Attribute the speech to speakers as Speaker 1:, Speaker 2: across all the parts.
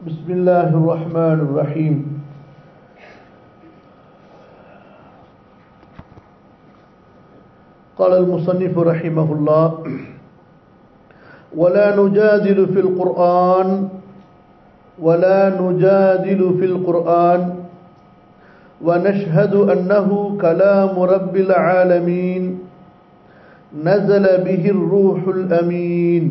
Speaker 1: بسم الله الرحمن الرحيم قال المصنف رحمه الله ولا نجادل في القرآن ولا نجادل في القرآن ونشهد أنه كلام رب العالمين نزل به الروح الأمين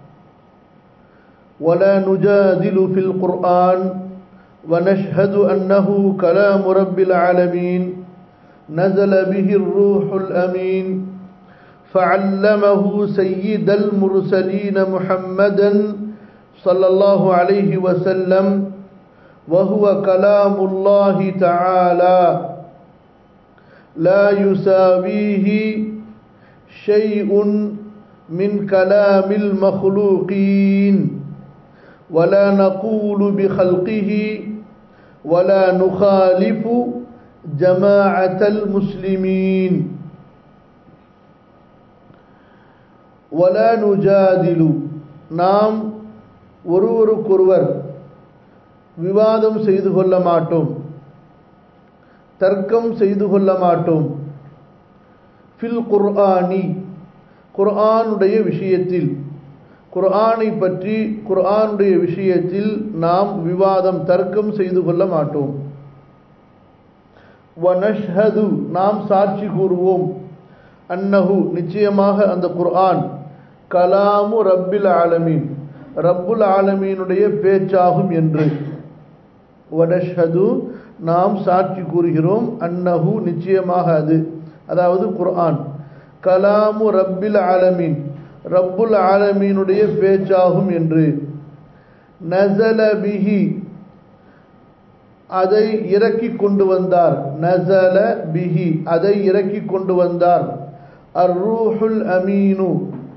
Speaker 1: ولا نجادل في القرآن ونشهد أنه كلام رب العالمين نزل به الروح الأمين فعلمه سيد المرسلين محمدا صلى الله عليه وسلم وهو كلام الله تعالى لا يساويه شيء من كلام المخلوقين ولا نقول بخلقه ولا نخالف جماعة المسلمين ولا نجادل நாம் ஒருவருக்கொருவர் விவாதம் செய்து கொள்ள மாட்டோம் தர்க்கம் செய்து கொள்ள மாட்டோம் ஃபில் குர்ஆனி குர்ஆனுடைய விஷயத்தில் குர்ஆனை பற்றி குர்ஆனுடைய விஷயத்தில் நாம் விவாதம் தர்க்கம் செய்து கொள்ள மாட்டோம் வனஷ்ஹது நாம் சாட்சி கூறுவோம் அன்னஹு நிச்சயமாக அந்த குர்ஆன் கலாமு ரப்பில் ஆலமீன் ரப்புல் ஆலமீனுடைய பேச்சாகும் என்று வனஷ்ஹது நாம் சாட்சி கூறுகிறோம் அன்னஹு நிச்சயமாக அது அதாவது குர்ஆன் கலாமு ரப்பில் ஆலமீன் ரப்புல் ஆலமீனுடைய பேச்சாகும் என்று நசல பிஹி அதை இறக்கி கொண்டு வந்தார் நசல பிஹி அதை இறக்கி கொண்டு வந்தார் அர்ரூஹுல் அமீனு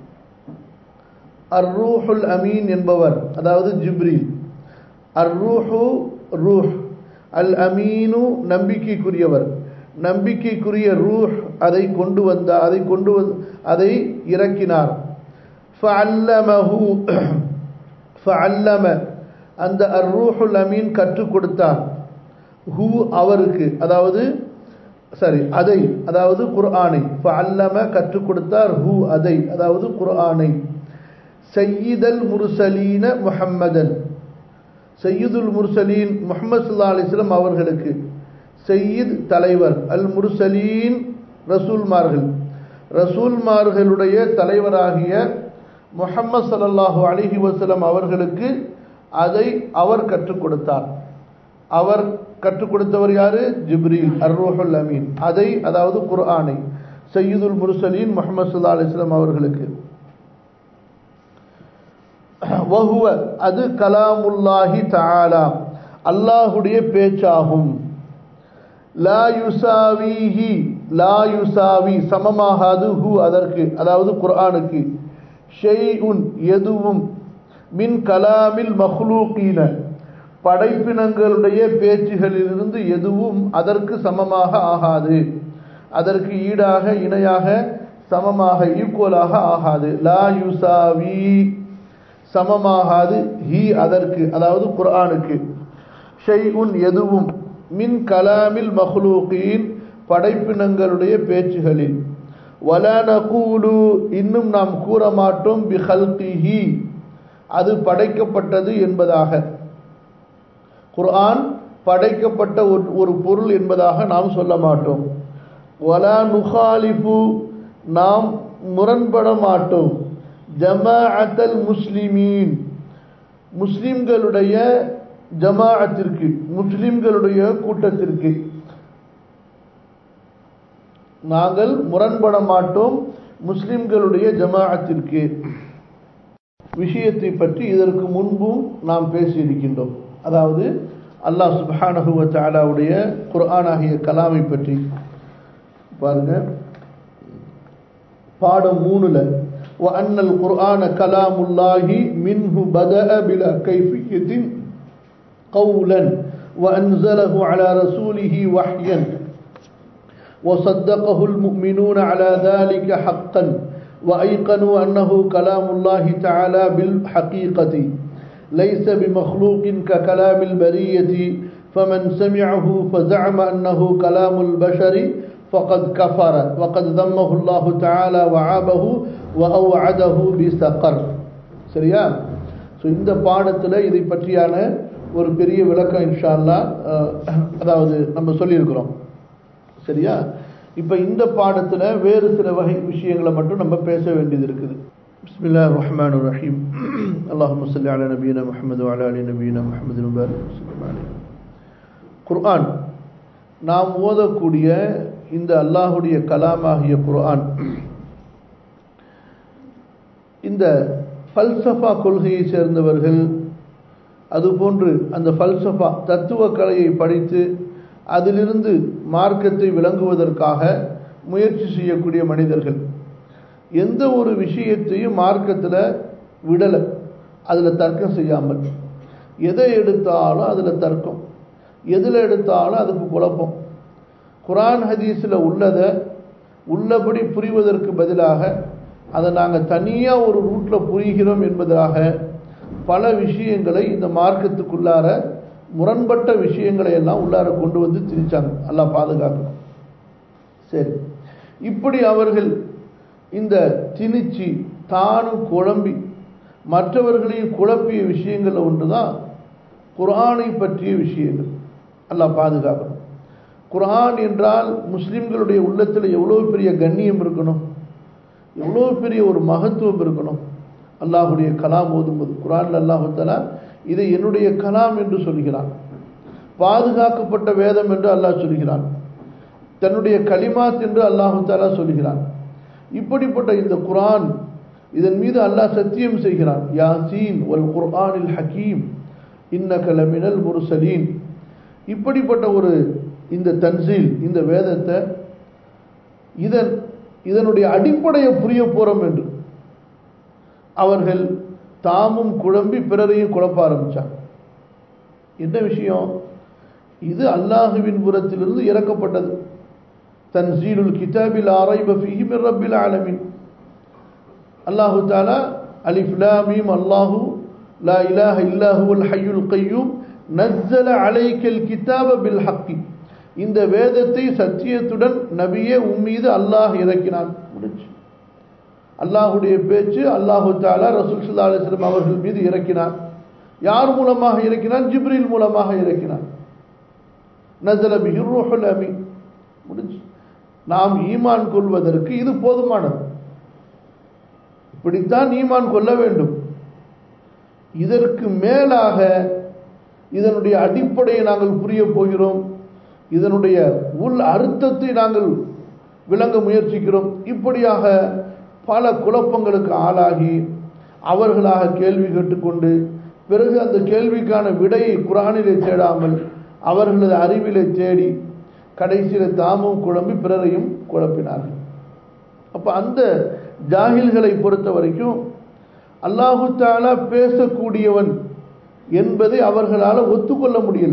Speaker 1: அர்ரூஹுல் அமீன் என்பவர் அதாவது ஜிப்ரீல் அர்ரூஹு ரூஹ் அல் அமீனு நம்பிக்கைக்குரியவர் நம்பிக்கைக்குரிய ரூஹ் அதை கொண்டு வந்தார் அதை கொண்டு அதை இறக்கினார் ஃபஅல்லமஹு ஃபஅல்லம அந்த அர்ரூஹுல் அமீன் கற்றுக் கொடுத்தார் ஹூ அவருக்கு அதாவது சரி அதை அதாவது குர்ஆனை ஃபஅல்லம கற்றுக் கொடுத்தார் ஹூ அதை அதாவது குர்ஆனை சையீதல் முர்சலீன முஹம்மதன் சையீதுல் முர்சலீன் முஹம்மது ஸல்லல்லாஹு அலைஹி வஸல்லம் அவர்களுக்கு சையீத் தலைவர் அல் முர்சலீன் ரசூல்மார்கள் ரசூல்மார்களுடைய தலைவராகிய முஹம்மது சல்லல்லாஹு அலிஹி வசலம் அவர்களுக்கு அதை அவர் கற்றுக் கொடுத்தார் அவர் கற்றுக் கொடுத்தவர் யாரு ஜிப்ரீல் அர்ரோஹுல் அமீன் அதை அதாவது குர்ஆனை சையீதுல் முர்சலீன் முஹம்மது சல்லா அலிஸ்லாம் அவர்களுக்கு வஹுவ அது கலாமுல்லாஹி தஆலா அல்லாஹுடைய பேச்சாகும் லா யுசாவிஹி லா யுசாவி சமமாகாது ஹு அதற்கு அதாவது குர்ஆனுக்கு ஷெய்உன் எதுவும் மின் கலாமில் மஹ்லூக்கீன படைப்பினங்களுடைய பேச்சுகளிலிருந்து எதுவும் அதற்கு சமமாக ஆகாது அதற்கு ஈடாக இணையாக சமமாக ஈக்குவலாக ஆகாது லா யுசாவி சமமாகாது ஹி அதற்கு அதாவது குர்ஆனுக்கு ஷெய்உன் எதுவும் மின் கலாமில் மஹ்லூக்கீன் படைப்பினங்களுடைய பேச்சுகளில் வலனகூலு இன்னும் நாம் கூற மாட்டோம் பிஹல்கிஹி அது படைக்கப்பட்டது என்பதாக குர்ஆன் படைக்கப்பட்ட ஒரு பொருள் என்பதாக நாம் சொல்ல மாட்டோம் வலா நுகாலிஃபு நாம் முரண்பட மாட்டோம் ஜமாஅத்தல் முஸ்லிமீன் முஸ்லிம்களுடைய ஜமாஅத்திற்கு முஸ்லிம்களுடைய கூட்டத்திற்கு நாங்கள் முரண்பட மாட்டோம் முஸ்லிம்களுடைய ஜமாஅத்திற்கு விஷயத்தை பற்றி இதற்கு முன்பும் நாம் பேசியிருக்கின்றோம் அதாவது அல்லாஹ் சுபஹானஹுவ தாலாவுடைய குர்ஆனாகிய கலாமை பற்றி பாருங்க பாடம் மூணுல وأن القرآن كلام الله منه بدأ بلا كيفية قولا وأنزله على رسوله وحيا وصدقه المؤمنون على ذلك حقا وأيقنوا أنه كلام الله تعالى بالحقيقة ليس بمخلوق ككلام البرية فمن سمعه فزعم أنه كلام البشر فقد كفر وقد ذمه الله تعالى وعابه وأوعده بسقر சரியா ஸோ இந்த பாடத்தில் இதை பற்றியான ஒரு பெரிய விளக்கம் இன்ஷா அல்லாஹ் அஹ், அதாவது நம்ம சொல்லியிருக்கிறோம் சரியா இப்போ இந்த பாடத்தில் வேறு சில வகை விஷயங்களை மட்டும் நம்ம பேச வேண்டியது இருக்குது பிஸ்மில்லா ரஹ்மான் ரஹீம் அல்லாஹும் சொல்லி அல நபீன முஹம்மது அலா அலி நபீன முஹம்மது நுபார் குர்ஆன் நாம் ஓதக்கூடிய இந்த அல்லாஹுடைய கலாமாகிய குர்ஆன் இந்த ஃபல்சஃபா கொள்கையை சேர்ந்தவர்கள் அதுபோன்று அந்த ஃபல்சஃபா தத்துவ கலையை படித்து அதிலிருந்து மார்க்கத்தை விளங்குவதற்காக முயற்சி செய்யக்கூடிய மனிதர்கள் எந்த ஒரு விஷயத்தையும் மார்க்கத்தில் விடலை அதில் தர்க்கம் செய்யாமல் எதை எடுத்தாலும் அதில் தர்க்கம் எதில் எடுத்தாலும் அதுக்கு குழப்பம் குரான் ஹதீஸில் உள்ளதை உள்ளபடி புரிவதற்கு பதிலாக அதை நாங்கள் தனியாக ஒரு ரூட்டில் புரிகிறோம் என்பதாக பல விஷயங்களை இந்த மார்க்கத்துக்குள்ளார முரண்பட்ட விஷயங்களை எல்லாம் உள்ளார கொண்டு வந்து திரிச்சாங்க எல்லாம் பாதுகாக்கணும் சரி இப்படி அவர்கள் இந்த திணிச்சி தானும் குழம்பி மற்றவர்களையும் குழப்பிய விஷயங்கள் ஒன்று தான் குரானை பற்றிய விஷயங்கள் அல்லாஹ் பாதுகாக்கணும் குரான் என்றால் முஸ்லிம்களுடைய உள்ளத்தில் எவ்வளோ பெரிய கண்ணியம் இருக்கணும் எவ்வளோ பெரிய ஒரு மகத்துவம் இருக்கணும் அல்லாஹுடைய கலாம் ஓதும்போது குரான் அல்லாஹுத்தலா இதை என்னுடைய கலாம் என்று சொல்கிறான் பாதுகாக்கப்பட்ட வேதம் என்று அல்லாஹ் சொல்கிறான் தன்னுடைய கலிமாத் என்று அல்லாஹு தாலா சொல்கிறான் இப்படிப்பட்ட இந்த குரான் இதன் மீது அல்லாஹ் சத்தியம் செய்கிறான் யாசீன் ஒல் குர்ஆனில் ஹக்கீம் இன்ன கலமினல் முர்சலீன் இப்படிப்பட்ட ஒரு இந்த தன்சீல் இந்த வேதத்தை இதன் இதனுடைய அடிப்படையை புரிய போறோம் என்று அவர்கள் தாமும் குழம்பி பிறரையும் குழப்ப ஆரம்பிச்சாங்க என்ன விஷயம் இது அல்லாஹுவின் புறத்திலிருந்து இறக்கப்பட்டது தன்சீலுல் கிதாபில் ஆராய்ப ஃபீஹி மின் ரப்பில் ஆலமீன் அல்லாஹு தாலா அலிஃப் லாம் மீம் அல்லாஹு லா இலாஹ இல்லா ஹுவல் ஹய்யுல் கய்யூம் நஸ்ஸல அலைக்கல் கிதாப பில் ஹக்கி இந்த வேதத்தை சத்தியத்துடன் நபியே உம்மீது அல்லாஹ் இறக்கினான் முடிஞ்சு அல்லாஹுடைய பேச்சு அல்லாஹு தாலா ரசூல் சுல்லா அலிஸ்லம் அவர்கள் மீது இறக்கினான் யார் மூலமாக இறக்கினான் ஜிப்ரில் மூலமாக இறக்கினான் நசல பிஹுல் அமீன் முடிஞ்சு நாம் ஈமான் கொள்வதற்கு இது போதுமானது இப்படித்தான் ஈமான் கொள்ள வேண்டும் இதற்கு மேலாக இதனுடைய அடிப்படையை நாங்கள் புரிய போகிறோம் இதனுடைய உள் அர்த்தத்தை நாங்கள் விளங்க முயற்சிக்கிறோம் இப்படியாக பல குழப்பங்களுக்கு ஆளாகி அவர்களாக கேள்வி கேட்டுக்கொண்டு பிறகு அந்த கேள்விக்கான விடையை குரானிலே தேடாமல் அவர்களது அறிவிலே தேடி கடைசியில் தாமும் குழம்பி பிறரையும் குழப்பினார்கள் அப்போ அந்த ஜாகில்களை பொறுத்த வரைக்கும் அல்லாஹு தாலா பேசக்கூடியவன் என்பதை அவர்களால் ஒத்துக்கொள்ள முடியல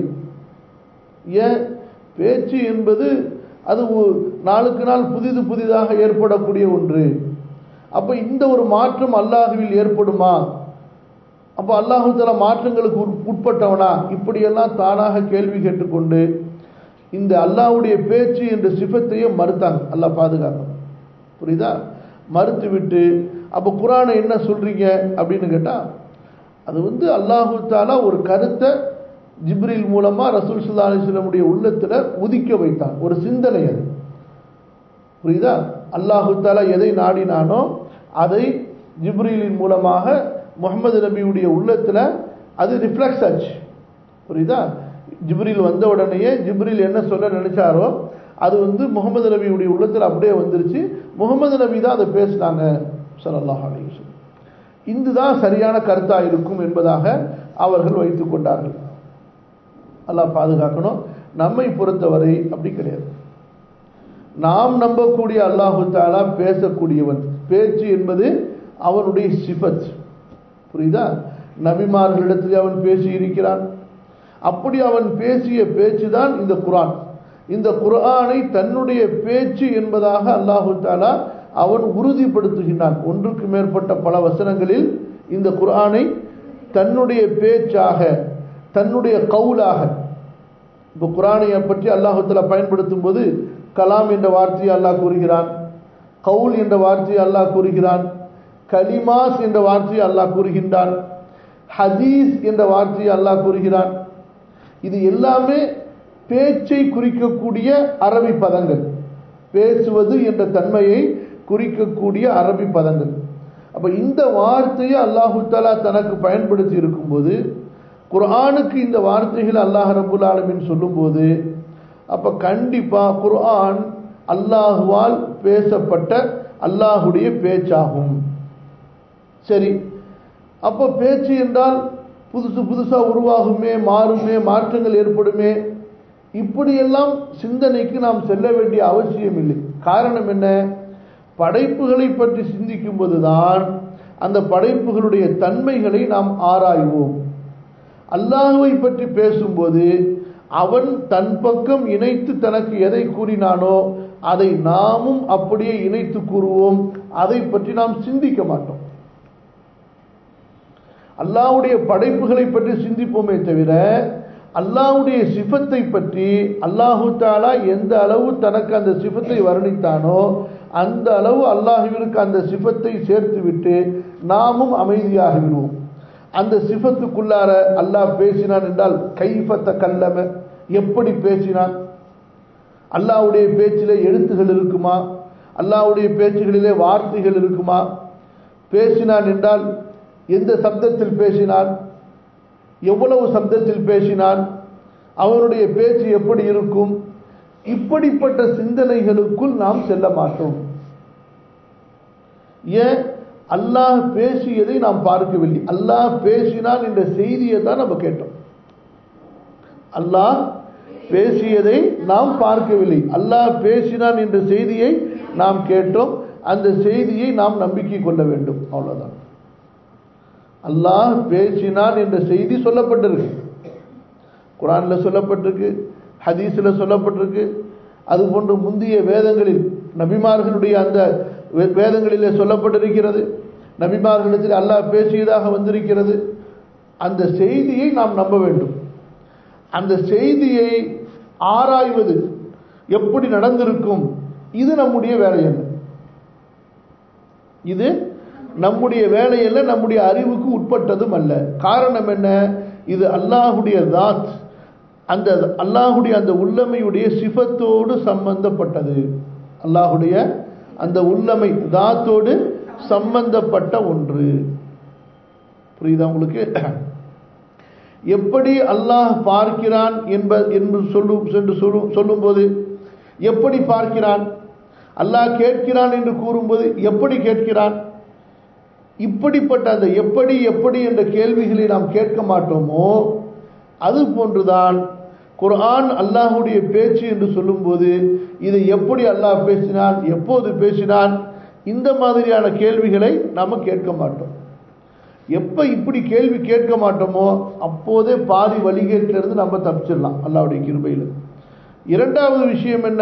Speaker 1: ஏன் பேச்சு என்பது அது நாளுக்கு நாள் புதிது புதிதாக ஏற்படக்கூடிய ஒன்று அப்போ இந்த ஒரு மாற்றம் அல்லாஹுவில் ஏற்படுமா அப்போ அல்லாஹு தலா மாற்றங்களுக்கு உட்பட்டவனா இப்படியெல்லாம் தானாக கேள்வி கேட்டுக்கொண்டு இந்த அல்லாஹுடைய பேச்சு என்ற சிபத்தையே மறுத்தாங்க அல்லாஹ் பாதுகாக்கணும் புரியுதா மறுத்து விட்டு அப்போ குரானை என்ன சொல்றீங்க அப்படின்னு கேட்டால் அது வந்து அல்லாஹு தாலா ஒரு கருத்தை ஜிப்ரில் மூலமாக ரசூல் சுல்லா அலிஸ்லமுடைய உள்ளத்தில் உதிக்க வைத்தான் ஒரு சிந்தனை அது புரியுதா அல்லாஹு தாலா எதை நாடினானோ அதை ஜிப்ரீலின் மூலமாக முகமது நபியுடைய உள்ளத்தில் அது ரிஃப்ளெக்ஸ் ஆச்சு புரியுதா ஜிப்ரில் வந்த உடனேயே ஜிப்ரில் என்ன சொல்ல நினைச்சாரோ அது வந்து முகமது நபியுடைய உள்ளத்தில் அப்படியே வந்துருச்சு முகமது நபி தான் அதை பேசினாங்க சல்லாஹ் அலிஸ்லம் இதுதான் சரியான கருத்தாக இருக்கும் என்பதாக அவர்கள் வைத்துக் கொண்டார்கள் அல்லாஹ் பாதுகாக்கணும் நம்மை பொறுத்தவரை அப்படி கிடையாது நாம் நம்பக்கூடிய அல்லாஹு தாலா பேசக்கூடியவன் பேச்சு என்பது அவனுடைய சிபத் புரியுதா நபிமார்களிடத்தில் அவன் பேசி இருக்கிறான் அப்படி அவன் பேசிய பேச்சு தான் இந்த குரான் இந்த குரானை தன்னுடைய பேச்சு என்பதாக அல்லாஹு தாலா அவன் உறுதிப்படுத்துகின்றான் ஒன்றுக்கு மேற்பட்ட பல வசனங்களில் இந்த குரானை தன்னுடைய பேச்சாக தன்னுடைய கவுலாக இப்போ குரானியை பற்றி அல்லாஹுத்தலா பயன்படுத்தும் போது கலாம் என்ற வார்த்தையை அல்லாஹ் கூறுகிறான் கவுல் என்ற வார்த்தையை அல்லாஹ் கூறுகிறான் கலிமாஸ் என்ற வார்த்தையை அல்லாஹ் கூறுகின்றான் ஹதீஸ் என்ற வார்த்தையை அல்லாஹ் கூறுகிறான் இது எல்லாமே பேச்சை குறிக்கக்கூடிய அரபி பதங்கள் பேசுவது என்ற தன்மையை குறிக்கக்கூடிய அரபி பதங்கள் அப்ப இந்த வார்த்தையை அல்லாஹு தாலா தனக்கு பயன்படுத்தி இருக்கும்போது குர்ஆனுக்கு இந்த வார்த்தைகள் அல்லாஹ் ரபுல் ஆலமின் சொல்லும்போது அப்ப கண்டிப்பா குர்ஆன் அல்லாஹுவால் பேசப்பட்ட அல்லாஹுடைய பேச்சாகும் சரி அப்போ பேச்சு என்றால் புதுசு புதுசா உருவாகுமே மாறுமே மாற்றங்கள் ஏற்படுமே இப்படியெல்லாம் சிந்தனைக்கு நாம் செல்ல வேண்டிய அவசியம் இல்லை காரணம் என்ன படைப்புகளை பற்றி சிந்திக்கும் போதுதான் அந்த படைப்புகளுடைய தன்மைகளை நாம் ஆராய்வோம் அல்லாஹுவை பற்றி பேசும்போது அவன் தன் பக்கம் இணைத்து தனக்கு எதை கூறினானோ அதை நாமும் அப்படியே இணைத்து கூறுவோம் அதை பற்றி நாம் சிந்திக்க மாட்டோம் அல்லாஹ்வுடைய படைப்புகளை பற்றி சிந்திப்போமே தவிர அல்லாஹ்வுடைய சிஃபத்தை பற்றி அல்லாஹு தாலா எந்த அளவு தனக்கு அந்த சிஃபத்தை வர்ணித்தானோ அந்த அளவு அல்லாஹுவிற்கு அந்த சிஃபத்தை சேர்த்துவிட்டு நாமும் அமைதியாக விடுவோம் அந்த சிஃபத்துக்குள்ளார அல்லாஹ் பேசினான் என்றால் கைஃபத்த கல்லம எப்படி பேசினான் அல்லாஹ்வுடைய பேச்சிலே எழுத்துகள் இருக்குமா அல்லாஹ்வுடைய பேச்சுகளிலே வார்த்தைகள் இருக்குமா பேசினான் என்றால் எந்த சப்தத்தில் பேசினான் எவ்வளவு சப்தத்தில் பேசினான் அவனுடைய பேச்சு எப்படி இருக்கும் இப்படிப்பட்ட சிந்தனைகளுக்குள் நாம் செல்ல மாட்டோம் ஏன் அல்லாஹ் பேசியதை நாம் பார்க்கவில்லை அல்லாஹ் பேசினான் என்ற செய்தியை தான் நம்ம கேட்டோம் அல்லாஹ் பேசியதை நாம் பார்க்கவில்லை அல்லாஹ் பேசினான் என்ற செய்தியை நாம் கேட்டோம் அந்த செய்தியை நாம் நம்பிக்கை கொள்ள வேண்டும் அவ்வளவுதான் அல்லாஹ் பேசினான் என்ற செய்தி சொல்லப்பட்டிருக்கு குரான்ல சொல்லப்பட்டிருக்கு ஹதீஸ்ல சொல்லப்பட்டிருக்கு அது போன்று முந்தைய வேதங்களில் நபிமார்களுடைய அந்த வே- வேதங்களிலே சொல்லப்பட்டிருக்கிறது நபிமார்களிடத்தில் அல்லாஹ் பேசியதாக வந்திருக்கிறது அந்த செய்தியை நாம் நம்ப வேண்டும் அந்த செய்தியை ஆராய்வது எப்படி நடந்திருக்கும் இது நம்முடைய வேலை என்ன இது நம்முடைய வேலையல்ல நம்முடைய அறிவுக்கு உட்பட்டதும் அல்ல காரணம் என்ன இது அல்லாஹுடைய தாத் அந்த அல்லாஹுடைய அந்த உள்ளமையுடைய சிஃபத்தோடு சம்பந்தப்பட்டது அல்லாஹுடைய அந்த உள்ளமை தாத்தோடு சம்பந்தப்பட்ட ஒன்று புரியுதா உங்களுக்கு எப்படி அல்லாஹ் பார்க்கிறான் என்ப என்று சொல்லும் என்று சொல்லும் சொல்லும்போது எப்படி பார்க்கிறான் அல்லாஹ் கேட்கிறான் என்று கூறும்போது எப்படி கேட்கிறான் இப்படிப்பட்ட அந்த எப்படி எப்படி என்ற கேள்விகளை நாம் கேட்க மாட்டோமோ அது போன்றுதான் குர்ஆன் அல்லாஹுடைய பேச்சு என்று சொல்லும்போது இதை எப்படி அல்லாஹ் பேசினான் எப்போது பேசினான் இந்த மாதிரியான கேள்விகளை நாம கேட்க மாட்டோம் எப்ப இப்படி கேள்வி கேட்க மாட்டோமோ அப்போதே பாதி வழிகேட்டிலிருந்து நம்ம தப்பிச்சிடலாம் அல்லாஹ்வுடைய கிருபையில் இரண்டாவது விஷயம் என்ன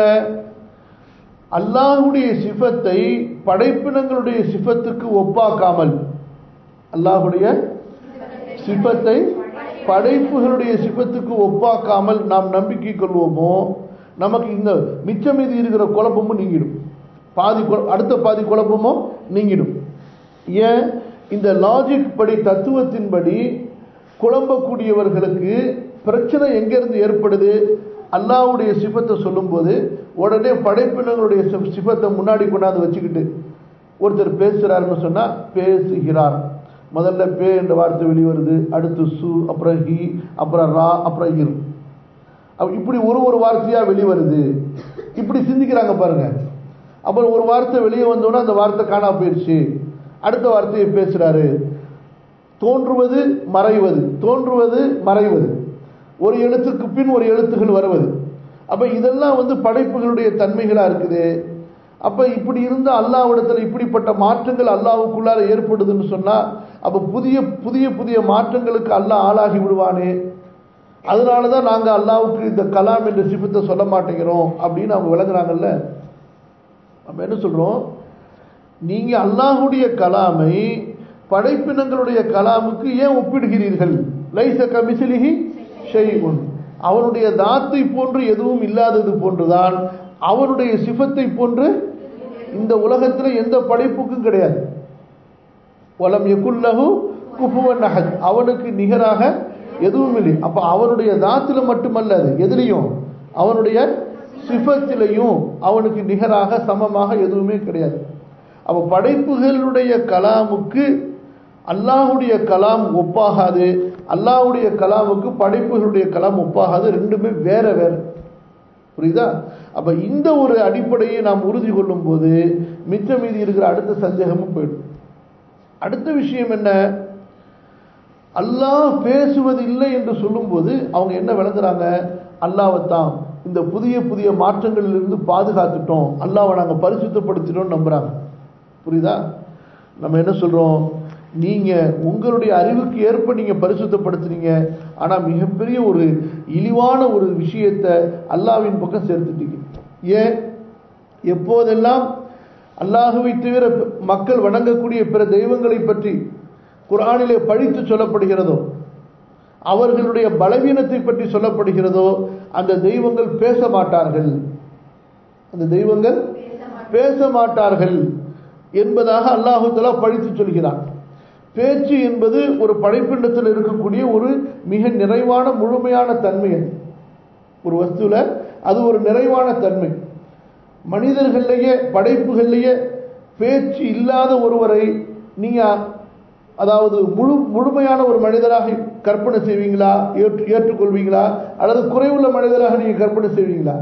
Speaker 1: அல்லாஹுடைய சிஃபத்தை படைப்பினங்களுடைய சிஃபத்துக்கு ஒப்பாக்காமல் அல்லாஹுடைய சிஃபத்தை படைப்புகளுடைய சிஃபத்துக்கு ஒப்பாக்காமல் நாம் நம்பிக்கை கொள்வோமோ நமக்கு இந்த மிச்சம் மீதி இருக்கிற குழப்பமும் நீங்கிடும் பாதி குழ- அடுத்த பாதி குழப்பமும் நீங்கிடும் ஏன் இந்த லாஜிக் படி தத்துவத்தின்படி குழம்பக்கூடியவர்களுக்கு பிரச்சனை எங்கிருந்து ஏற்படுது அல்லாஹ்வுடைய சிபத்தை சொல்லும்போது உடனே படைப்பினங்களுடைய சி- சிபத்தை முன்னாடி கொண்டாந்து வச்சுக்கிட்டு ஒருத்தர் பேசுறாருன்னு சொன்னா பேசுகிறார் முதல்ல பே என்ற வார்த்தை வெளிவருது அடுத்து சு அப்புறம் ஹி அப்புறம் ரா அப்புறம் இர் அப்ப இப்படி ஒரு ஒரு வார்த்தையா வெளிவருது இப்படி சிந்திக்கிறாங்க பாருங்க அப்புறம் ஒரு வார்த்தை வெளியே வந்தோன்னா அந்த வார்த்தை காணா போயிடுச்சு அடுத்த வார்த்தையை பேசுறாரு தோன்றுவது மறைவது தோன்றுவது மறைவது ஒரு எழுத்துக்கு பின் ஒரு எழுத்துகள் வருவது அப்ப இதெல்லாம் வந்து படைப்புகளுடைய தன்மைகளா இருக்குது அப்ப இப்படி இருந்த அல்லாஹ்விடத்துல இப்படிப்பட்ட மாற்றங்கள் அல்லாஹ்வுக்குள்ளார ஏற்படுதுன்னு சொன்னா அப்ப புதிய புதிய புதிய மாற்றங்களுக்கு அல்லாஹ் ஆளாகி விடுவானே அதனாலதான் நாங்க அல்லாஹ்வுக்கு இந்த கலாம் என்ற சிபத்தை சொல்ல மாட்டேங்கிறோம் அப்படின்னு அவங்க விளங்குறாங்கல்ல நம்ம என்ன சொல்றோம் நீங்க அல்லாஹுடைய கலாமை படைப்பினங்களுடைய கலாமுக்கு ஏன் ஒப்பிடுகிறீர்கள் லைச கமிசிலிஹி ஷைஉன் அவனுடைய தாத்தை போன்று எதுவும் இல்லாதது போன்றுதான் அவனுடைய சிஃபத்தை போன்று இந்த உலகத்தில் எந்த படைப்புக்கும் கிடையாது வலம் எகுல்லஹு குஃபுவன் அஹத் அவனுக்கு நிகராக எதுவும் இல்லை அப்ப அவனுடைய தாத்துல மட்டுமல்ல அது எதுலையும் அவனுடைய சிஃபத்திலையும் அவனுக்கு நிகராக சமமாக எதுவுமே கிடையாது அப்ப படைப்புகளுடைய கலாமுக்கு அல்லாஹுடைய கலாம் ஒப்பாகாது அல்லாஹுடைய கலாமுக்கு படைப்புகளுடைய கலாம் ஒப்பாகாது ரெண்டுமே வேற வேற புரியுதா அப்ப இந்த ஒரு அடிப்படையை நாம் உறுதி கொள்ளும் போது மிச்ச மீதி இருக்கிற அடுத்த சந்தேகமும் போயிடும் அடுத்த விஷயம் என்ன அல்லாஹ் பேசுவது இல்லை என்று சொல்லும்போது அவங்க என்ன விளங்குறாங்க அல்லாவைத்தான் இந்த புதிய புதிய மாற்றங்களிலிருந்து பாதுகாத்துட்டோம் அல்லாவை நாங்கள் பரிசுத்தப்படுத்திட்டோம் நம்புறாங்க புரியுதா நம்ம என்ன சொல்றோம் நீங்க உங்களுடைய அறிவுக்கு ஏற்ப நீங்க பரிசுத்தப்படுத்துறீங்க ஆனா மிகப்பெரிய ஒரு இழிவான ஒரு விஷயத்தை அல்லாவின் பக்கம் சேர்த்துட்டீங்க ஏன் எப்போதெல்லாம் அல்லாஹுவை தவிர மக்கள் வணங்கக்கூடிய பிற தெய்வங்களை பற்றி குரானிலே பழித்து சொல்லப்படுகிறதோ அவர்களுடைய பலவீனத்தை பற்றி சொல்லப்படுகிறதோ அந்த தெய்வங்கள் பேச மாட்டார்கள் அந்த தெய்வங்கள் பேச மாட்டார்கள் என்பதாக அல்லாஹு தலா பழித்து சொல்கிறான் பேச்சு என்பது ஒரு படைப்பிண்டத்தில் இருக்கக்கூடிய ஒரு மிக நிறைவான முழுமையான தன்மை அது ஒரு வஸ்துல அது ஒரு நிறைவான தன்மை மனிதர்கள்லேயே படைப்புகள்லேயே பேச்சு இல்லாத ஒருவரை நீங்க அதாவது முழு முழுமையான ஒரு மனிதராக கற்பனை செய்வீங்களா ஏற்று ஏற்றுக்கொள்வீங்களா அல்லது குறைவுள்ள மனிதராக நீங்க கற்பனை செய்வீங்களா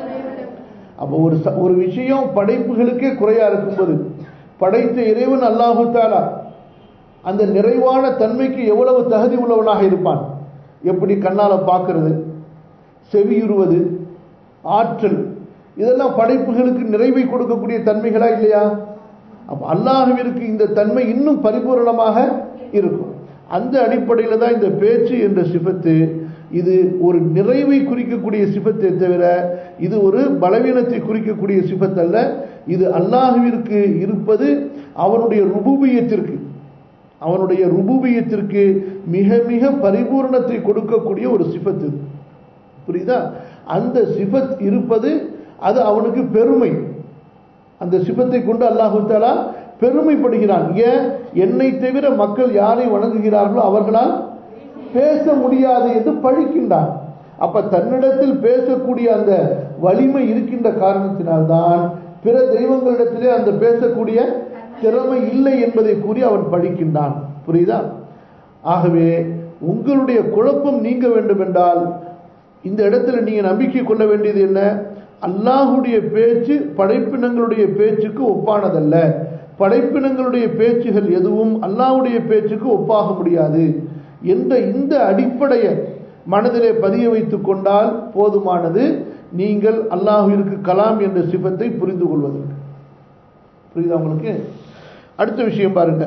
Speaker 1: அப்போ ஒரு ஒரு விஷயம் படைப்புகளுக்கே குறையா இருக்கும்போது படைத்த இறைவன் அல்லாஹு தாலா அந்த நிறைவான தன்மைக்கு எவ்வளவு தகுதி உள்ளவனாக இருப்பான் எப்படி கண்ணால பார்க்கறது செவியுறுவது ஆற்றல் இதெல்லாம் படைப்புகளுக்கு நிறைவை கொடுக்கக்கூடிய தன்மைகளா இல்லையா அப்ப அல்லாஹுவிற்கு இந்த தன்மை இன்னும் பரிபூரணமாக இருக்கும் அந்த அடிப்படையில் தான் இந்த பேச்சு என்ற சிபத்து இது ஒரு நிறைவை குறிக்கக்கூடிய சிபத்தை தவிர இது ஒரு பலவீனத்தை குறிக்கக்கூடிய சிபத் அல்ல இது அல்லாஹுவிற்கு இருப்பது அவனுடைய ருபூபியத்திற்கு அவனுடைய ருபூபியத்திற்கு மிக மிக பரிபூர்ணத்தை கொடுக்கக்கூடிய ஒரு சிபத்து புரியுதா அந்த சிபத் இருப்பது அது அவனுக்கு பெருமை அந்த சிபத்தை கொண்டு அல்லாஹு தாலா பெருமைப்படுகிறான் ஏன் என்னை தவிர மக்கள் யாரை வணங்குகிறார்களோ அவர்களால் பேச முடியாது என்று பழிக்கின்றான் அப்ப தன்னிடத்தில் பேசக்கூடிய அந்த வலிமை இருக்கின்ற காரணத்தினால்தான் பிற தெய்வங்களிடத்திலே அந்த பேசக்கூடிய திறமை இல்லை என்பதை கூறி அவன் பழிக்கின்றான் புரியுதா ஆகவே உங்களுடைய குழப்பம் நீங்க வேண்டும் என்றால் இந்த இடத்துல நீங்க நம்பிக்கை கொள்ள வேண்டியது என்ன அல்லாஹுடைய பேச்சு படைப்பினங்களுடைய பேச்சுக்கு ஒப்பானதல்ல படைப்பினங்களுடைய பேச்சுகள் எதுவும் அல்லாஹுடைய பேச்சுக்கு ஒப்பாக முடியாது என்ற இந்த அடிப்படையை மனதிலே பதிய வைத்துக் கொண்டால் போதுமானது நீங்கள் அல்லாஹுவிற்கு கலாம் என்ற சிபத்தை புரிந்து கொள்வதற்கு புரியுதா உங்களுக்கு அடுத்த விஷயம் பாருங்க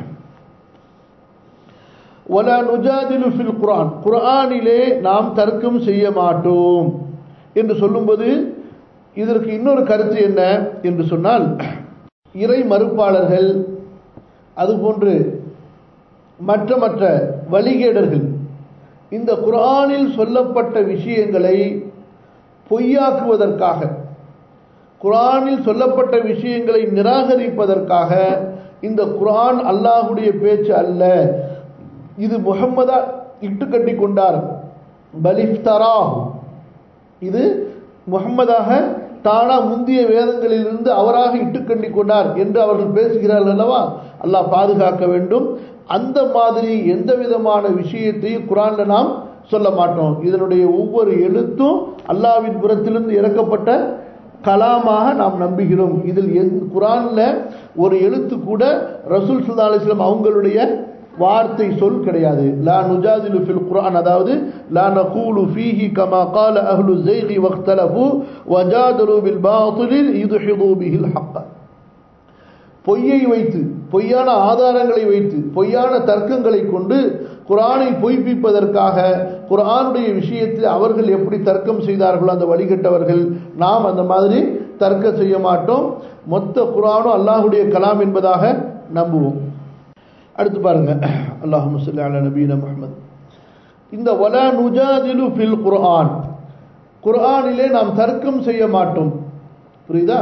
Speaker 1: ஒலா நுஜாதிலு ஃபில் குரான் குரானிலே நாம் தர்க்கம் செய்ய மாட்டோம் என்று சொல்லும்போது இதற்கு இன்னொரு கருத்து என்ன என்று சொன்னால் இறை மறுப்பாளர்கள் அதுபோன்று மற்ற மற்ற வழிகேடர்கள் இந்த குரானில் சொல்லப்பட்ட விஷயங்களை பொய்யாக்குவதற்காக குரானில் சொல்லப்பட்ட விஷயங்களை நிராகரிப்பதற்காக இந்த குரான் அல்லாஹுடைய பேச்சு அல்ல இது முகம்மதா இட்டு கட்டி கொண்டார் பலிஃப்தரா இது முகம்மதாக தானா முந்திய வேதங்களிலிருந்து அவராக இட்டுக்கண்டி கொண்டார் என்று அவர்கள் பேசுகிறார்கள் அல்லவா அல்லாஹ் பாதுகாக்க வேண்டும் அந்த மாதிரி எந்த விதமான விஷயத்தையும் குரான்ல நாம் சொல்ல மாட்டோம் இதனுடைய ஒவ்வொரு எழுத்தும் அல்லாவின் புறத்திலிருந்து இறக்கப்பட்ட கலாமாக நாம் நம்புகிறோம் இதில் குரான்ல ஒரு எழுத்து கூட ரசூல் சுல்லா அலிஸ்லாம் அவங்களுடைய வார்த்தை சொல் கிடையாது லா நுஜாதிலு ஃபில் குர்ஆன் அதாவது லா நகூலு ஃபீஹி கமா கால அஹ்லு ஸைகி வக்தலஃபு வஜாதலு பில் பாத்திலில் யுத்ஹிது பிஹில் ஹக்க பொய்யை வைத்து பொய்யான ஆதாரங்களை வைத்து பொய்யான தர்க்கங்களை கொண்டு குரானை பொய்ப்பிப்பதற்காக குரானுடைய விஷயத்தில் அவர்கள் எப்படி தர்க்கம் செய்தார்களோ அந்த வழிகட்டவர்கள் நாம் அந்த மாதிரி தர்க்கம் செய்ய மாட்டோம் மொத்த குரானும் அல்லாஹுடைய கலாம் என்பதாக நம்புவோம் அடுத்து பாருங்க அல்லாஹு சொல்லி அலா நபீன முஹம்மது இந்த வலா நுஜாதிலு ஃபில் குர்ஆன் குர்ஆனிலே நாம் தர்க்கம் செய்ய மாட்டோம் புரியுதா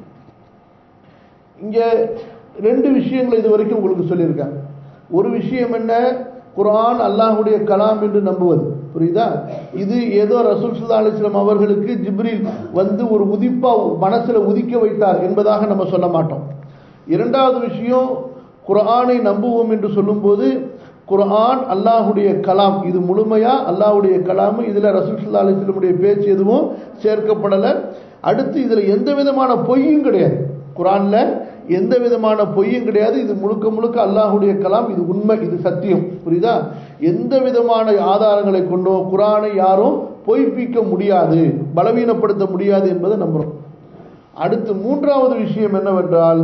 Speaker 1: இங்க ரெண்டு விஷயங்கள் இது வரைக்கும் உங்களுக்கு சொல்லியிருக்கேன் ஒரு விஷயம் என்ன குர்ஆன் அல்லாஹ்வுடைய கலாம் என்று நம்புவது புரியுதா இது ஏதோ ரசூல் சுல்லா அலிஸ்லாம் அவர்களுக்கு ஜிப்ரில் வந்து ஒரு உதிப்பா மனசுல உதிக்க வைத்தார் என்பதாக நம்ம சொல்ல மாட்டோம் இரண்டாவது விஷயம் குர்ஆனை நம்புவோம் என்று சொல்லும்போது குர்ஆன் அல்லாஹுடைய கலாம் இது முழுமையா அல்லாஹுடைய கலாம் இதுல ரசூல் சுல்லா அலிஸ்லமுடைய பேச்சு எதுவும் சேர்க்கப்படலை அடுத்து இதுல எந்த விதமான பொய்யும் கிடையாது குரான்ல எந்த விதமான பொய்யும் கிடையாது இது முழுக்க முழுக்க அல்லாஹுடைய கலாம் இது உண்மை இது சத்தியம் புரியுதா எந்த விதமான ஆதாரங்களை கொண்டோ குரானை யாரும் பொய்ப்பிக்க முடியாது பலவீனப்படுத்த முடியாது என்பதை நம்புறோம் அடுத்து மூன்றாவது விஷயம் என்னவென்றால்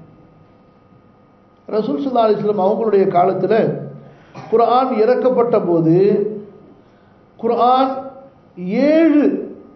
Speaker 1: ரசூல் சுல்லா அலிஸ்லாம் அவங்களுடைய காலத்தில் குர்ஆன் இறக்கப்பட்ட போது குர்ஆன் ஏழு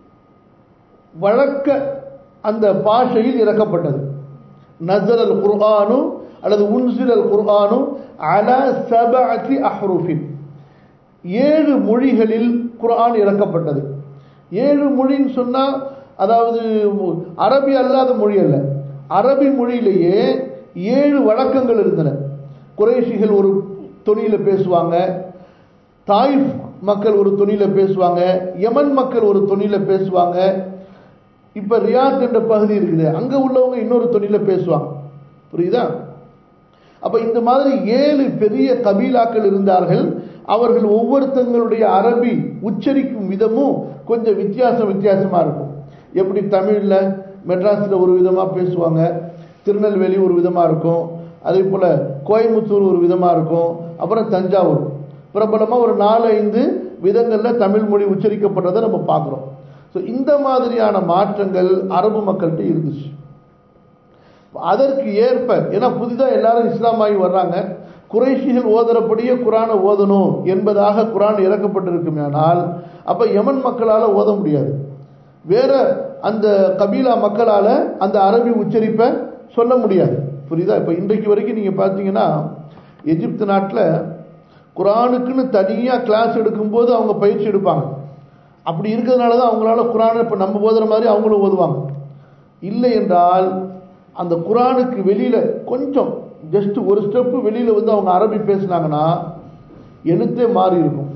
Speaker 1: வழக்க அந்த பாஷையில் இறக்கப்பட்டது நசல் அல் குர்ஆனு அல்லது உன்சில் அல் குர்ஆனு அல சபஅத்தி அஹ்ருஃபின் ஏழு மொழிகளில் குர்ஆன் இறக்கப்பட்டது ஏழு மொழின்னு சொன்னா அதாவது அரபி அல்லாத மொழி அல்ல அரபி மொழியிலேயே ஏழு வழக்கங்கள் இருந்தன குறைஷிகள் ஒரு தொனியில பேசுவாங்க தாயிஃப் மக்கள் ஒரு தொனியில பேசுவாங்க யமன் மக்கள் ஒரு தொனியில பேசுவாங்க இப்ப ரியாத் என்ற பகுதி இருக்குது அங்க உள்ளவங்க இன்னொரு தொழில பேசுவாங்க புரியுதா அப்ப இந்த மாதிரி ஏழு பெரிய கபீலாக்கள் இருந்தார்கள் அவர்கள் ஒவ்வொருத்தங்களுடைய அரபி உச்சரிக்கும் விதமும் கொஞ்சம் வித்தியாசம் வித்தியாசமா இருக்கும் எப்படி தமிழ்ல மெட்ராஸ்ல ஒரு விதமா பேசுவாங்க திருநெல்வேலி ஒரு விதமா இருக்கும் அதே போல கோயம்புத்தூர் ஒரு விதமா இருக்கும் அப்புறம் தஞ்சாவூர் பிரபலமா ஒரு நாலு ஐந்து விதங்கள்ல தமிழ் மொழி உச்சரிக்கப்பட்டதை நம்ம பார்க்கிறோம் ஸோ இந்த மாதிரியான மாற்றங்கள் அரபு மக்கள்கிட்ட இருந்துச்சு அதற்கு ஏற்ப ஏன்னா புதிதாக எல்லாரும் இஸ்லாமாகி வர்றாங்க குறைஷிகள் ஓதுறபடியே குரானை ஓதணும் என்பதாக குரான் இறக்கப்பட்டிருக்குமேனால் அப்ப யமன் மக்களால் ஓத முடியாது வேற அந்த கபீலா மக்களால் அந்த அரபி உச்சரிப்பை சொல்ல முடியாது புரியுதா இப்போ இன்றைக்கு வரைக்கும் நீங்கள் பார்த்தீங்கன்னா எகிப்து நாட்டில் குரானுக்குன்னு தனியாக கிளாஸ் எடுக்கும்போது அவங்க பயிற்சி எடுப்பாங்க அப்படி இருக்கிறதுனால தான் அவங்களால குரானை இப்போ நம்ம ஓதுற மாதிரி அவங்களும் ஓதுவாங்க இல்லை என்றால் அந்த குரானுக்கு வெளியில் கொஞ்சம் ஜஸ்ட் ஒரு ஸ்டெப்பு வெளியில் வந்து அவங்க அரபி பேசினாங்கன்னா எழுத்தே மாறி இருக்கும்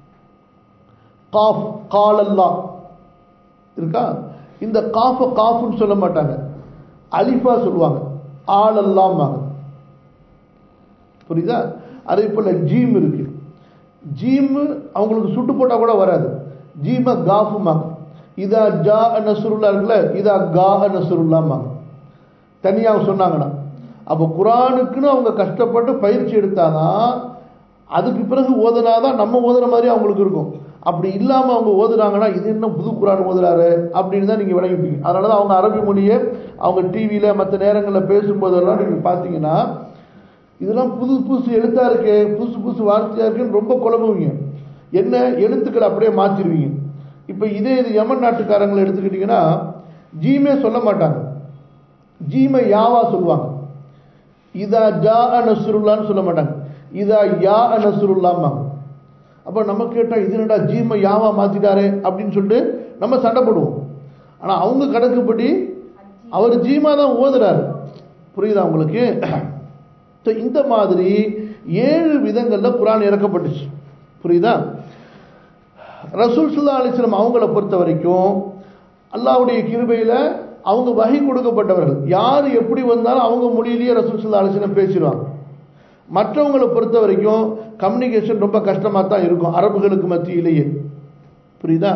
Speaker 1: காஃப் காலல்லா இருக்கா இந்த காஃப காஃப்னு சொல்ல மாட்டாங்க அலிஃபா சொல்லுவாங்க ஆளல்லாம்பாங்க புரியுதா அதே போல ஜீம் இருக்கு ஜீம் அவங்களுக்கு சுட்டு போட்டால் கூட வராது ஜீம காஃபுமாங்க இதா ஜா நசுருல்லா இருக்குல்ல இதா கா நசுருல்லாமாங்க தனியாக சொன்னாங்கன்னா அப்போ குரானுக்குன்னு அவங்க கஷ்டப்பட்டு பயிற்சி எடுத்தாதான் அதுக்கு பிறகு ஓதுனாதான் நம்ம ஓதுற மாதிரி அவங்களுக்கு இருக்கும் அப்படி இல்லாமல் அவங்க ஓதுறாங்கன்னா இது என்ன புது குரான் ஓதுறாரு அப்படின்னு தான் நீங்கள் விளங்கிப்பீங்க அதனால தான் அவங்க அரபி மொழியை அவங்க டிவியில் மற்ற நேரங்களில் பேசும்போதெல்லாம் நீங்கள் பார்த்தீங்கன்னா இதெல்லாம் புது புதுசு எழுத்தா இருக்கே புதுசு புதுசு வார்த்தையா இருக்குன்னு ரொம்ப குழம்புவீங்க என்ன எழுத்துக்களை அப்படியே மாற்றிடுவீங்க இப்போ இதே இது யமன் நாட்டுக்காரங்களை எடுத்துக்கிட்டிங்கன்னா ஜீமே சொல்ல மாட்டாங்க ஜீமை யாவா சொல்லுவாங்க இதா ஜா நசுருல்லான்னு சொல்ல மாட்டாங்க இதா யா நசுருல்லாம்பாங்க அப்போ நம்ம கேட்டால் இது என்னடா ஜீமை யாவா மாற்றிட்டாரே அப்படின்னு சொல்லிட்டு நம்ம சண்டை போடுவோம் ஆனால் அவங்க கணக்குப்படி அவர் ஜீமா தான் ஓதுறாரு புரியுதா உங்களுக்கு இந்த மாதிரி ஏழு விதங்களில் குரான் இறக்கப்பட்டுச்சு புரியுதா ரசூல் சுல்லா அலிஸ்லம் அவங்கள பொறுத்த வரைக்கும் அல்லாவுடைய கிருபையில் அவங்க வகை கொடுக்கப்பட்டவர்கள் யார் எப்படி வந்தாலும் அவங்க மொழியிலேயே ரசூல் சுல்லா அலிஸ்லம் பேசிடுவாங்க மற்றவங்களை பொறுத்த வரைக்கும் கம்யூனிகேஷன் ரொம்ப கஷ்டமாக தான் இருக்கும் அரபுகளுக்கு மத்தியிலேயே புரியுதா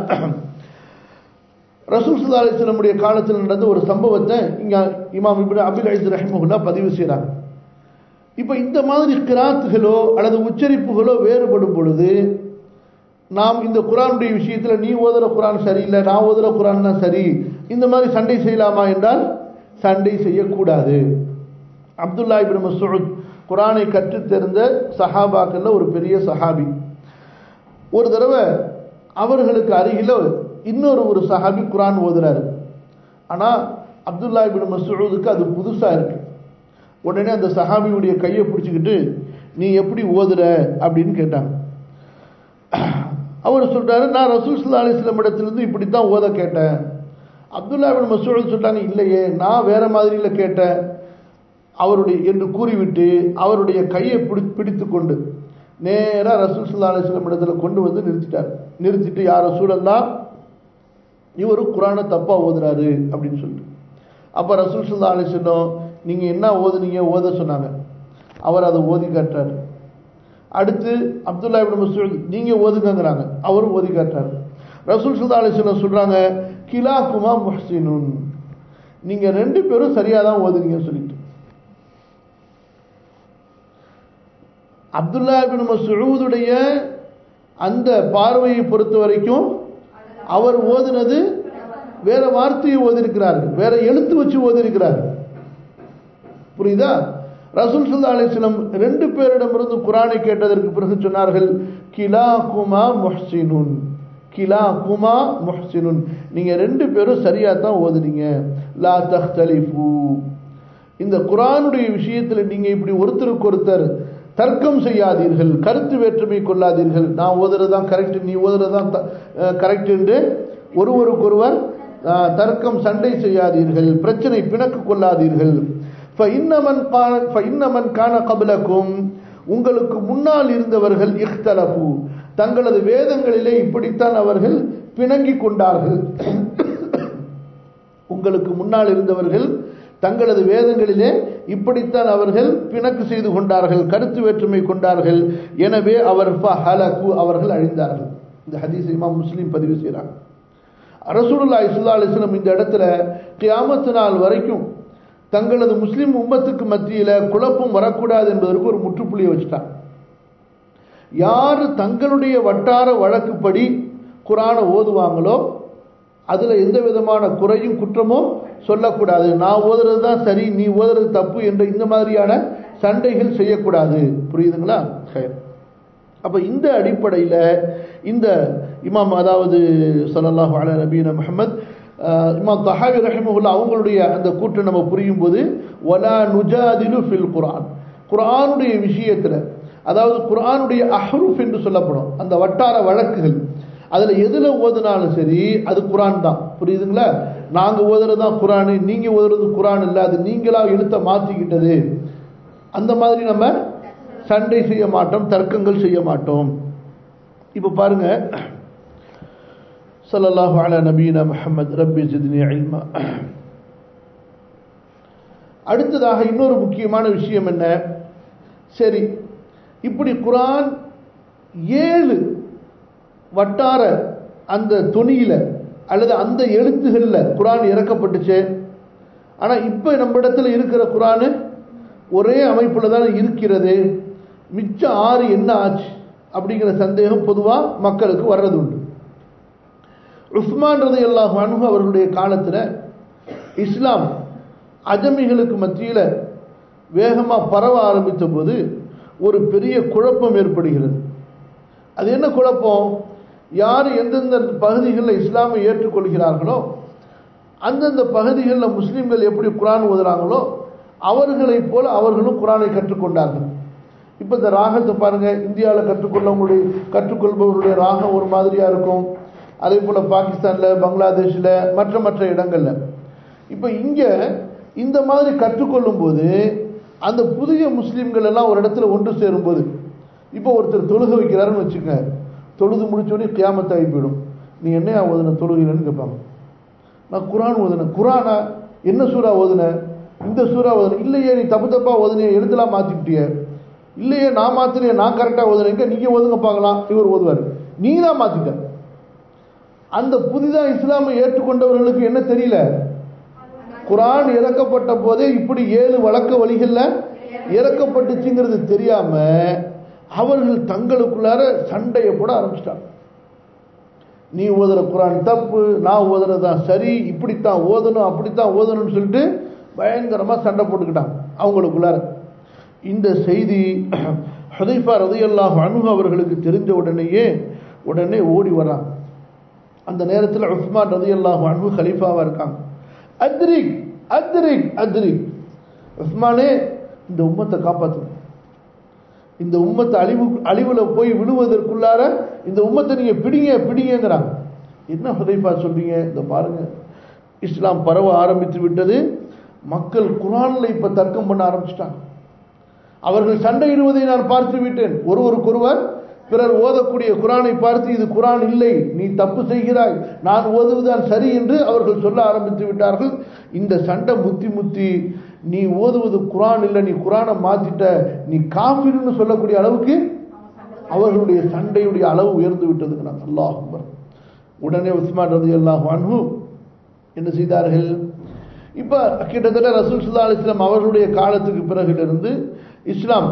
Speaker 1: ரசூல் சுல்லா அலிஸ்லமுடைய காலத்தில் நடந்த ஒரு சம்பவத்தை இங்கே இமாம் இபின் அபில் அலிஸ் ரஹிமகுல்லா பதிவு செய்கிறாங்க இப்போ இந்த மாதிரி கிராத்துகளோ அல்லது உச்சரிப்புகளோ வேறுபடும் பொழுது நாம் இந்த குரானுடைய விஷயத்தில் நீ ஓதுற குரான் சரியில்லை நான் ஓதுற குரான் தான் சரி இந்த மாதிரி சண்டை செய்யலாமா என்றால் சண்டை செய்யக்கூடாது அப்துல்லா இபின் மசூத் குரானை கற்றுத் தெரிந்த சஹாபாக்கள்ல ஒரு பெரிய சஹாபி ஒரு தடவை அவர்களுக்கு அருகில் இன்னொரு ஒரு சஹாபி குரான் ஓதுறாரு ஆனால் அப்துல்லா இபின் மசூதுக்கு அது புதுசாக இருக்கு உடனே அந்த சஹாபியுடைய கையை பிடிச்சிக்கிட்டு நீ எப்படி ஓதுற அப்படின்னு கேட்டாங்க அவர் சொல்றாரு நான் ரசூல் சல்லா அலிஸ்லாம் இடத்திலிருந்து இப்படி தான் ஓத கேட்டேன் அப்துல்லா பின் மசூத் சொல்றாங்க இல்லையே நான் வேற மாதிரியில கேட்டேன் அவருடைய என்று கூறிவிட்டு அவருடைய கையை பிடி பிடித்து கொண்டு நேராக ரசூல் சல்லா அலிஸ்லாம் இடத்துல கொண்டு வந்து நிறுத்திட்டார் நிறுத்திட்டு யார் ரசூலெல்லாம் இவரு குரானை தப்பா ஓதுறாரு அப்படின்னு சொல்லிட்டு அப்ப ரசூல் சல்லா அலிஸ்லம் நீங்க என்ன ஓதுனீங்க ஓத சொன்னாங்க அவர் அதை ஓதி காட்டுறாரு அடுத்து அப்துல்லா இப்னு மசூத் நீங்க ஓதுங்கங்கிறாங்க அவரும் ஓதி காட்டுறாரு ரசூல் சல்லா அலிஸ்லம் சொல்றாங்க கிலாக்குமா முஹ்சினுன் நீங்க ரெண்டு பேரும் சரியா தான் ஓதுனீங்கன்னு சொல்லிட்டு அப்துல்லா இப்னு மசூதுடைய அந்த பார்வையை பொறுத்த வரைக்கும் அவர் ஓதுனது வேற வார்த்தையை ஓதிருக்கிறார் வேற எழுத்து வச்சு ஓதிருக்கிறார் புரியுதா ரசூல் சுல்லா அலிஸ்லம் ரெண்டு பேரிடமிருந்து குரானை கேட்டதற்கு பிறகு சொன்னார்கள் கிலா குமா முஹ்சினுன் கிலா குமா முஹ்சினுன் நீங்க ரெண்டு பேரும் சரியா தான் ஓதுனீங்க லா தஹ்தலிஃபு இந்த குரானுடைய விஷயத்தில் நீங்க இப்படி ஒருத்தருக்கு ஒருத்தர் தர்க்கம் செய்யாதீர்கள் கருத்து வேற்றுமை கொள்ளாதீர்கள் நான் ஓதுறது தான் கரெக்ட் நீ ஓதுறது தான் கரெக்ட் என்று ஒருவருக்கொருவர் தர்க்கம் சண்டை செய்யாதீர்கள் பிரச்சனை பிணக்கு கொள்ளாதீர்கள் கான கபலக்கும் உங்களுக்கு முன்னால் இருந்தவர்கள் இஹ்தலபு தங்களது வேதங்களிலே இப்படித்தான் அவர்கள் பிணங்கி கொண்டார்கள் உங்களுக்கு முன்னால் இருந்தவர்கள் தங்களது வேதங்களிலே இப்படித்தான் அவர்கள் பிணக்கு செய்து கொண்டார்கள் கருத்து வேற்றுமை கொண்டார்கள் எனவே அவர் ஹலகு அவர்கள் அழிந்தார்கள் இந்த ஹதீஸ் இமாம் முஸ்லீம் பதிவு செய்கிறாங்க அரசூலுல்லா இஸ்லா அலிஸ்லம் இந்த இடத்துல கியாமத்து நாள் வரைக்கும் தங்களது முஸ்லிம் உம்மத்துக்கு மத்தியில குழப்பம் வரக்கூடாது என்பதற்கு ஒரு முற்றுப்புள்ளியை வச்சுட்டாங்க யார் தங்களுடைய வட்டார வழக்குப்படி குரானை ஓதுவாங்களோ அதுல எந்த விதமான குறையும் குற்றமும் சொல்லக்கூடாது நான் ஓதுறது தான் சரி நீ ஓதுறது தப்பு என்ற இந்த மாதிரியான சண்டைகள் செய்யக்கூடாது புரியுதுங்களா அப்ப இந்த அடிப்படையில் இந்த இமாம் அதாவது சல்லாஹூ அல நபீன முகமது இமாம் தஹாவி ரஹிமகுல்லா அவங்களுடைய அந்த கூற்றை நம்ம புரியும் போது ஒலா நுஜாதிலு ஃபில் குரான் குரானுடைய விஷயத்தில் அதாவது குரானுடைய அஹ்ரூஃப் என்று சொல்லப்படும் அந்த வட்டார வழக்குகள் அதில் எதில் ஓதுனாலும் சரி அது குரான் தான் புரியுதுங்களா நாங்கள் ஓதுறது தான் குரானு நீங்கள் ஓதுறது குரான் இல்லை அது நீங்களாக எழுத்த மாற்றிக்கிட்டது அந்த மாதிரி நம்ம சண்டை செய்ய மாட்டோம் தர்க்கங்கள் செய்ய மாட்டோம் இப்போ பாருங்க சல்லல்லாஹு அலா நபீனா முஹம்மது ரப்பி ஜித்னி இல்மா அடுத்ததாக இன்னொரு முக்கியமான விஷயம் என்ன சரி இப்படி குரான் ஏழு வட்டார அந்த துணியில அல்லது அந்த எழுத்துகளில் குரான் இறக்கப்பட்டுச்சு ஆனால் இப்போ நம்ம இடத்துல இருக்கிற குரானு ஒரே அமைப்பில் தான் இருக்கிறது மிச்சம் ஆறு என்ன ஆச்சு அப்படிங்கிற சந்தேகம் பொதுவாக மக்களுக்கு வர்றது உண்டு உஸ்மான் ரதி அல்லாஹ் அனுகு அவர்களுடைய காலத்தில் இஸ்லாம் அஜமிகளுக்கு மத்தியில் வேகமாக பரவ ஆரம்பித்த போது ஒரு பெரிய குழப்பம் ஏற்படுகிறது அது என்ன குழப்பம் யார் எந்தெந்த பகுதிகளில் இஸ்லாமை ஏற்றுக்கொள்கிறார்களோ அந்தந்த பகுதிகளில் முஸ்லீம்கள் எப்படி குரான் ஓதுறாங்களோ அவர்களைப் போல அவர்களும் குரானை கற்றுக்கொண்டார்கள் இப்போ இந்த ராகத்தை பாருங்கள் இந்தியாவில் கற்றுக்கொள்ளவங்களுடைய கற்றுக்கொள்பவர்களுடைய ராகம் ஒரு மாதிரியாக இருக்கும் அதே போல் பாகிஸ்தானில் பங்களாதேஷில் மற்ற மற்ற இடங்களில் இப்போ இங்கே இந்த மாதிரி கற்றுக்கொள்ளும் போது அந்த புதிய முஸ்லீம்கள் எல்லாம் ஒரு இடத்துல ஒன்று சேரும்போது இப்போ ஒருத்தர் தொழுக வைக்கிறாருன்னு வச்சுக்கோங்க தொழுது முடிச்சோடனே கியாமத்தாகி போயிடும் நீ என்ன ஓதுன தொழுகிறேன்னு கேட்பாங்க நான் குரான் ஓதுனேன் குரானா என்ன சூறா ஓதுன இந்த சூறா ஓதுன இல்லையே நீ தப்பு தப்பா ஓதுனிய எழுதலாம் மாற்றிக்கிட்டிய இல்லையே நான் மாத்தினேன் நான் கரெக்டாக ஓதுனேன் நீங்கள் ஓதுங்க பார்க்கலாம் இவர் ஓதுவார் நீங்க தான் மாற்றிட்ட அந்த புதிதாக இஸ்லாமை ஏற்றுக்கொண்டவர்களுக்கு என்ன தெரியல குரான் இறக்கப்பட்ட போதே இப்படி ஏழு வழக்க வழிகளில் இறக்கப்பட்டுச்சுங்கிறது தெரியாம அவர்கள் தங்களுக்குள்ளார சண்டையை போட ஆரம்பிச்சிட்டாங்க நீ ஓதுற குரான் தப்பு நான் ஓதுறதான் சரி இப்படித்தான் ஓதணும் அப்படித்தான் ஓதணும்னு சொல்லிட்டு பயங்கரமாக சண்டை போட்டுக்கிட்டாங்க அவங்களுக்குள்ளார இந்த செய்தி ஹதைஃபா ரதையல்லாஹ் அணுகு அவர்களுக்கு தெரிஞ்ச உடனேயே உடனே ஓடி வர்றாங்க அந்த நேரத்தில் உஸ்மான் ரதையல்லாஹ் அணுகு ஹலீஃபாவாக இருக்காங்க அத்ரிக் அத்ரிக் அத்ரிக் உஸ்மானே இந்த உம்மத்தை காப்பாற்று இந்த உம்மத்தை அழிவு அழிவுல போய் விழுவதற்குள்ளார இந்த உம்மத்தை நீங்க பிடிங்க பிடிங்கிறாங்க என்ன ஹுதைஃபா சொல்றீங்க இந்த பாருங்க இஸ்லாம் பரவ ஆரம்பித்து விட்டது மக்கள் குரான்ல இப்ப தர்க்கம் பண்ண ஆரம்பிச்சிட்டாங்க அவர்கள் சண்டையிடுவதை நான் பார்த்து விட்டேன் ஒருவருக்கொருவர் பிறர் ஓதக்கூடிய குரானை பார்த்து இது குரான் இல்லை நீ தப்பு செய்கிறாய் நான் ஓதுவதுதான் சரி என்று அவர்கள் சொல்ல ஆரம்பித்து விட்டார்கள் இந்த சண்டை முத்தி முத்தி நீ ஓதுவது குரான் இல்லை நீ குரானை மாத்திட்ட நீ காஃபிர்னு சொல்லக்கூடிய அளவுக்கு அவர்களுடைய சண்டையுடைய அளவு உயர்ந்து விட்டதுங்கிறான் அல்லாஹ் அக்பர் உடனே உஸ்மான் ரதி அல்லாஹ் அன்ஹு என்ன செய்தார்கள் இப்ப கிட்டத்தட்ட ரசூல் சுல்லா அலிஸ்லாம் அவர்களுடைய காலத்துக்கு பிறகிலிருந்து இஸ்லாம்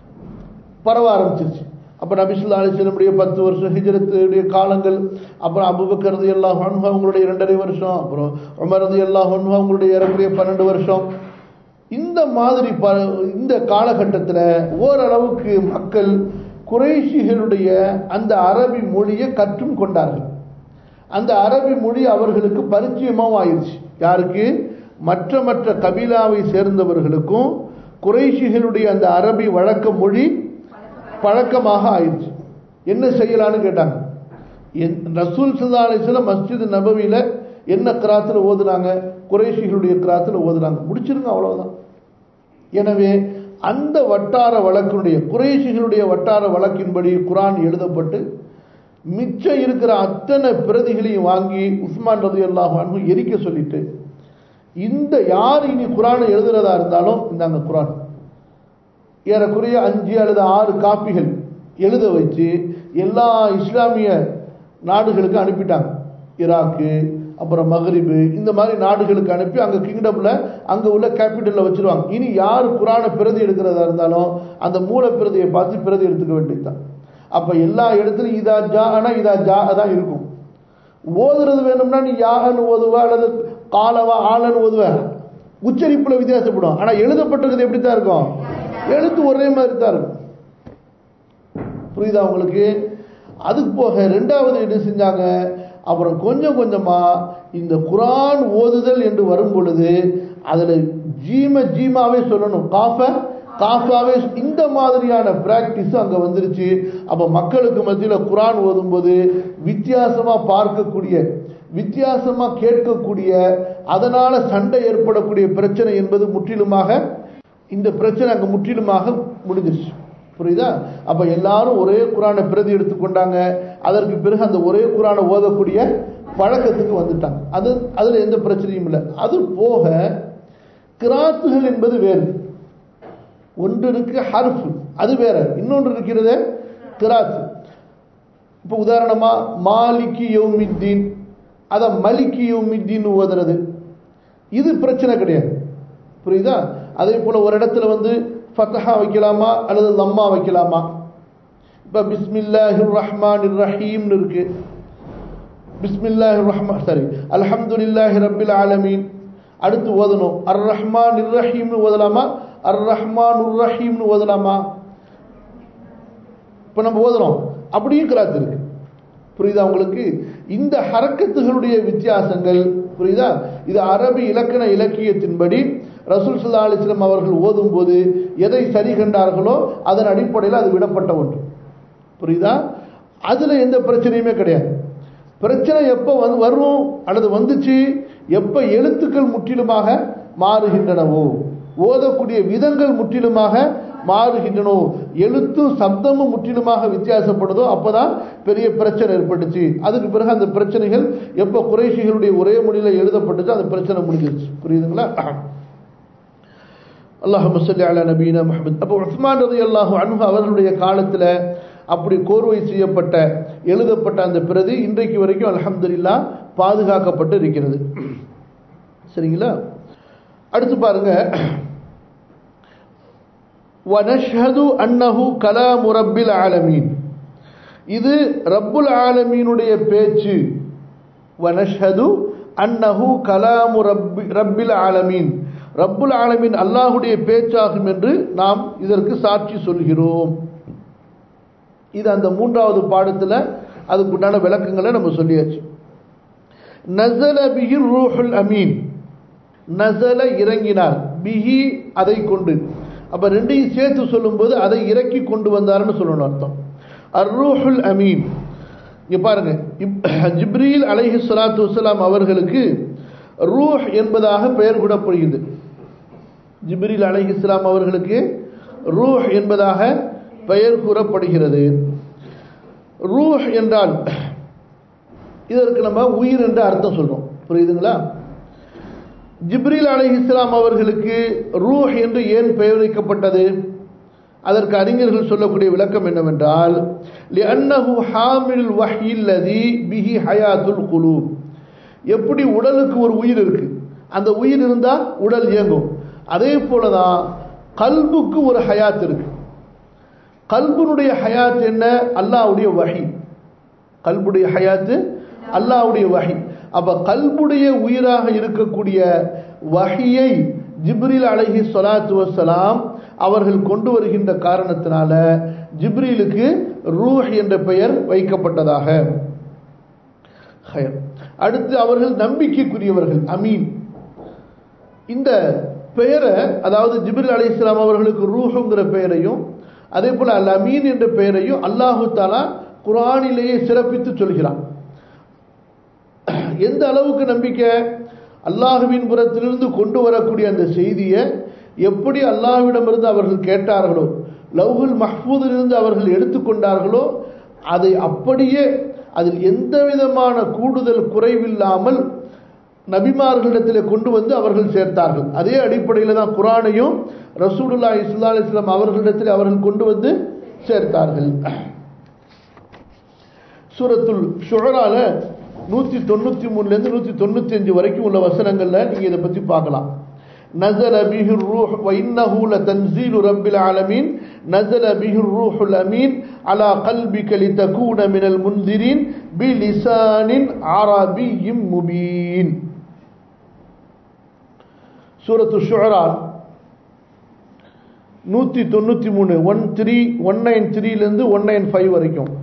Speaker 1: பரவ ஆரம்பிச்சிருச்சு அப்ப நபிசுல்லா அலிஸ்லமுடைய பத்து வருஷம் ஹிஜரத்துடைய காலங்கள் அப்புறம் அபுபக்கரது எல்லா ஹன்ஹு அவங்களுடைய இரண்டரை வருஷம் அப்புறம் உமரது எல்லா ஹன்ஹு அவங்களுடைய ஏறக்குறைய பன்னெண்டு வருஷம் இந்த மாதிரி ப இந்த காலகட்டத்தில் ஓரளவுக்கு மக்கள் குறைஷிகளுடைய அந்த அரபி மொழியை கற்றும் கொண்டார்கள் அந்த அரபி மொழி அவர்களுக்கு பரிச்சயமாகவும் ஆயிடுச்சு யாருக்கு மற்ற மற்ற கபீலாவை சேர்ந்தவர்களுக்கும் குறைஷிகளுடைய அந்த அரபி வழக்க மொழி பழக்கமாக ஆயிடுச்சு என்ன செய்யலான்னு கேட்டாங்க ரசூல் சல்லா அலிஸ்லாம் மஸ்ஜித் நபவியில் என்ன கிராத்தில் ஓதுனாங்க குறைஷிகளுடைய கிராத்தில் ஓதுனாங்க முடிச்சிருங்க அவ்வளவுதான் எனவே அந்த வட்டார வழக்கினுடைய குறைஷிகளுடைய வட்டார வழக்கின்படி குரான் எழுதப்பட்டு மிச்சம் இருக்கிற அத்தனை பிரதிகளையும் வாங்கி உஸ்மான் ரதி அல்லாஹ் எரிக்க சொல்லிட்டு இந்த யார் இனி குரானை எழுதுறதா இருந்தாலும் இந்தாங்க குரான் ஏறக்குறைய அஞ்சு அல்லது ஆறு காப்பிகள் எழுத வச்சு எல்லா இஸ்லாமிய நாடுகளுக்கு அனுப்பிட்டாங்க ஈராக்கு அப்புறம் மகரிபு இந்த மாதிரி நாடுகளுக்கு அனுப்பி அங்கே கிங்டமில் அங்கே உள்ள கேபிட்டலில் வச்சுருவாங்க இனி யார் குரானை பிரதி எடுக்கிறதா இருந்தாலும் அந்த மூல பிரதியை பார்த்து பிரதி எடுத்துக்க வேண்டியதுதான் அப்போ எல்லா இடத்துலையும் இதா ஜா ஆனால் இதா ஜா தான் இருக்கும் ஓதுறது வேணும்னா நீ யாகன்னு ஓதுவ அல்லது காலவா ஆளன்னு ஓதுவ உச்சரிப்பில் வித்தியாசப்படும் ஆனால் எழுதப்பட்டிருக்கிறது எப்படி தான் இருக்கும் எழுத்து ஒரே மாதிரி தான் இருக்கும் புரியுதா உங்களுக்கு அதுக்கு போக ரெண்டாவது என்ன செஞ்சாங்க அப்புறம் கொஞ்சம் கொஞ்சமாக இந்த குரான் ஓதுதல் என்று வரும் பொழுது அதில் ஜீம ஜீமாவே சொல்லணும் காஃப காஃபாவே இந்த மாதிரியான பிராக்டிஸ் அங்கே வந்துருச்சு அப்போ மக்களுக்கு மத்தியில் குரான் ஓதும்போது வித்தியாசமாக பார்க்கக்கூடிய வித்தியாசமாக கேட்கக்கூடிய அதனால் சண்டை ஏற்படக்கூடிய பிரச்சனை என்பது முற்றிலுமாக இந்த பிரச்சனை அங்கே முற்றிலுமாக முடிஞ்சிருச்சு புரியுதா அப்போ எல்லாரும் ஒரே குரானை பிரதி எடுத்துக்கொண்டாங்க அதற்கு பிறகு அந்த ஒரே குரானை ஓதக்கூடிய பழக்கத்துக்கு வந்துட்டாங்க அது அதில் எந்த பிரச்சனையும் இல்லை அது போக கிராத்துகள் என்பது வேறு ஒன்று இருக்கு ஹர்ஃப் அது வேற இன்னொன்று இருக்கிறது கிராத் இப்போ உதாரணமா மாலிக்கி யௌமித்தீன் அதை மலிக்கி யௌமித்தீன் ஓதுறது இது பிரச்சனை கிடையாது புரியுதா அதே போல ஒரு இடத்துல வந்து ஃபத்தஹா வைக்கலாமா அல்லது லம்மா வைக்கலாமா இப்போ பிஸ்மில்லாஹிர் ரஹ்மான் ரஹீம்னு இருக்கு பிஸ்மில்லாஹிர் ரஹ்மான் சரி அல்ஹம்துலில்லாஹி ரப்பில் ஆலமீன் அடுத்து ஓதணும் அர் ரஹ்மான் ரஹீம்னு ஓதலாமா அர் ரஹ்மான் ரஹீம்னு ஓதலாமா இப்போ நம்ம ஓதுறோம் அப்படியும் கிராத்து இருக்கு புரியுதா உங்களுக்கு இந்த ஹரக்கத்துகளுடைய வித்தியாசங்கள் புரியுதா இது அரபி இலக்கண இலக்கியத்தின்படி ரசூல் சுல்லா அலிஸ்லாம் அவர்கள் ஓதும் போது எதை சரி கண்டார்களோ அதன் அடிப்படையில் அது விடப்பட்ட ஒன்று புரியுதா அதுல எந்த பிரச்சனையுமே கிடையாது பிரச்சனை எப்போ வந்து வரும் அல்லது வந்துச்சு எப்போ எழுத்துக்கள் முற்றிலுமாக மாறுகின்றனவோ ஓதக்கூடிய விதங்கள் முற்றிலுமாக மாறுகின்றனோ எழுத்தும் சப்தமும் முற்றிலுமாக வித்தியாசப்படுதோ அப்பதான் பெரிய பிரச்சனை ஏற்பட்டுச்சு அதுக்கு பிறகு அந்த பிரச்சனைகள் எப்போ குறைஷிகளுடைய ஒரே மொழியில எழுதப்பட்டுச்சு அந்த பிரச்சனை முடிஞ்சிருச்சு புரியுதுங்களா அல்லாஹ் முசல்லி அலா நபீனா முஹமது அப்போ உஸ்மான் ரதி அல்லாஹு அன்ஹு அவர்களுடைய காலத்தில் அப்படி கோர்வை செய்யப்பட்ட எழுதப்பட்ட அந்த பிரதி இன்றைக்கு வரைக்கும் அலமதுல்லா பாதுகாக்கப்பட்டு இருக்கிறது சரிங்களா அடுத்து பாருங்க வனஷ்ஹது அன்னஹு கலாமு ரப்பில் ஆலமீன் இது ரப்புல் ஆலமீனுடைய பேச்சு வனஷ்ஹது அன்னஹு கலாமு ரப்பி ரப்பில் ஆலமீன் ரப்புல் ஆலமீன் அல்லாஹுடைய பேச்சாகும் என்று நாம் இதற்கு சாட்சி சொல்கிறோம் இது அந்த மூன்றாவது பாடத்தில் அதுக்குண்டான விளக்கங்களை நம்ம சொல்லியாச்சு நசல பிஹி ரூஹுல் அமீன் நசல இறங்கினார் பிஹி அதை கொண்டு அப்ப ரெண்டையும் சேர்த்து சொல்லும்போது அதை இறக்கி கொண்டு வந்தாருன்னு சொல்லணும் அர்த்தம் அர்ரூஹுல் அமீன் இங்க பாருங்க ஜிப்ரீல் அலைஹி ஸலாத்து வஸலாம் அவர்களுக்கு ரூஹ் என்பதாக பெயர் கூடப்படுகிறது ஜிப்ரீல் அலைஹி ஸலாம் அவர்களுக்கு ரூஹ் என்பதாக பெயர் கூறப்படுகிறது ரூஹ் என்றால் இதற்கு நம்ம உயிர் என்று அர்த்தம் சொல்றோம் புரியுதுங்களா ஜிப்ரீல் அலைஹிஸ்லாம் அவர்களுக்கு ரூஹ் என்று ஏன் பெயர் வைக்கப்பட்டது அதற்கு அறிஞர்கள் சொல்லக்கூடிய விளக்கம் என்னவென்றால் லிஅன்னஹு ஹாமிலுல் வஹ்யில் லதி பிஹி ஹயாத்துல் குலூப் எப்படி உடலுக்கு ஒரு உயிர் இருக்கு அந்த உயிர் இருந்தா உடல் இயங்கும் அதே போலதான் கல்புக்கு ஒரு ஹயாத் இருக்கு கல்புனுடைய ஹயாத் என்ன அல்லாஹ்வுடைய வஹி கல்புடைய ஹயாத்து அல்லாஹ்வுடைய வஹி அப்ப கல்புடைய உயிராக இருக்கக்கூடிய வஹியை ஜிப்ரீல் அலைஹி ஸலாத்து வஸ்ஸலாம் அவர்கள் கொண்டு வருகின்ற காரணத்தினால ஜிப்ரீலுக்கு ரூஹ் என்ற பெயர் வைக்கப்பட்டதாக ஹயர். அடுத்து அவர்கள் நம்பிக்கைக்குரியவர்கள் அமீன் இந்த பெயரை அதாவது ஜிப்ரில் அலைஹிஸ்ஸலாம் அவர்களுக்கு ரூஹுங்கிற பெயரையும் அதே போல அல் அமீன் என்ற பெயரையும் அல்லாஹு தாலா குரானிலேயே சிறப்பித்து சொல்கிறான் எந்த அளவுக்கு நம்பிக்கை அல்லாஹுவின் புறத்திலிருந்து கொண்டு வரக்கூடிய அந்த செய்தியை எப்படி அல்லாஹ்விடமிருந்து அவர்கள் கேட்டார்களோ லவ்ஹுல் மஹ்பூதிலிருந்து அவர்கள் எடுத்துக்கொண்டார்களோ அதை அப்படியே அதில் எந்த விதமான கூடுதல் குறைவில்லாமல் நபிமார்களிடத்தில் கொண்டு வந்து அவர்கள் சேர்த்தார்கள் அதே அடிப்படையில் தான் குரானையும் ரசூலுல்லா இஸ்லா அலிஸ்லாம் அவர்களிடத்தில் அவர்கள் கொண்டு வந்து சேர்த்தார்கள் சூரத்துல் ஷுழரால நூற்றி தொண்ணூற்றி மூணுலேருந்து நூற்றி தொண்ணூற்றி அஞ்சு வரைக்கும் உள்ள வசனங்களில் நீங்கள் இதை பற்றி பார்க்கலாம் نزل به الروح وإنه لتنزيل رب العالمين نزل به الروح الأمين على قلبك لتكون من المنذرين بلسان عربي مبين சூரத்து ஷுரா நூற்றி தொண்ணூற்றி மூணு ஒன் த்ரீ ஒன் நைன் த்ரீலேருந்து ஒன் நைன் ஃபைவ் வரைக்கும்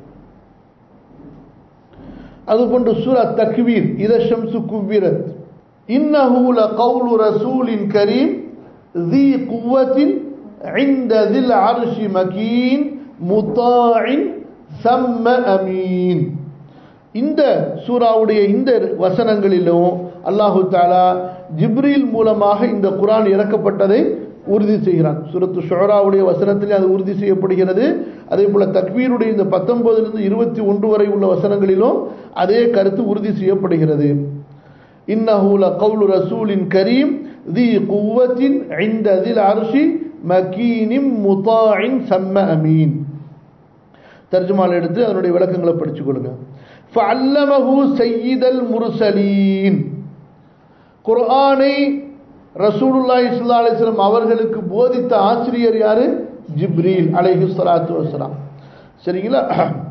Speaker 1: அதுபோன்று சூரா தக்வீர் இத ஷம்சு குவ்விரத் இன்னஹு லகவுலு ரசூலின் கரீம் ذي قوة عند ذي العرش مكين مطاع ثم أمين இந்த சூராவுடைய இந்த வசனங்களிலும் அல்லாஹு தாலா ஜிப்ரீல் மூலமாக இந்த குரான் இறக்கப்பட்டதை உறுதி செய்கிறான் சுரத்து ஷோராவுடைய வசனத்திலே அது உறுதி செய்யப்படுகிறது அதே போல தக்வீருடைய இந்த பத்தொன்பதிலிருந்து இருபத்தி ஒன்று வரை உள்ள வசனங்களிலும் அதே கருத்து உறுதி செய்யப்படுகிறது இன்னஹூல கவுலு ரசூலின் கரீம் தி குவத்தின் ஐந்த அதில் அரிசி மக்கீனிம் முத்தாயின் சம்ம அமீன் தர்ஜுமால் எடுத்து அதனுடைய விளக்கங்களை படிச்சுக் கொள்ளுங்க ஃபஅல்லமஹு சய்யிதல் முர்சலீன் குர்ஆனை ரசூலுல்லாஹி ஸல்லல்லாஹு அலைஹி வஸல்லம் அவர்களுக்கு போதித்த ஆசிரியர் யாரு ஜிப்ரீல் அலைஹி ஸலாத்து வஸலாம் சரிங்களா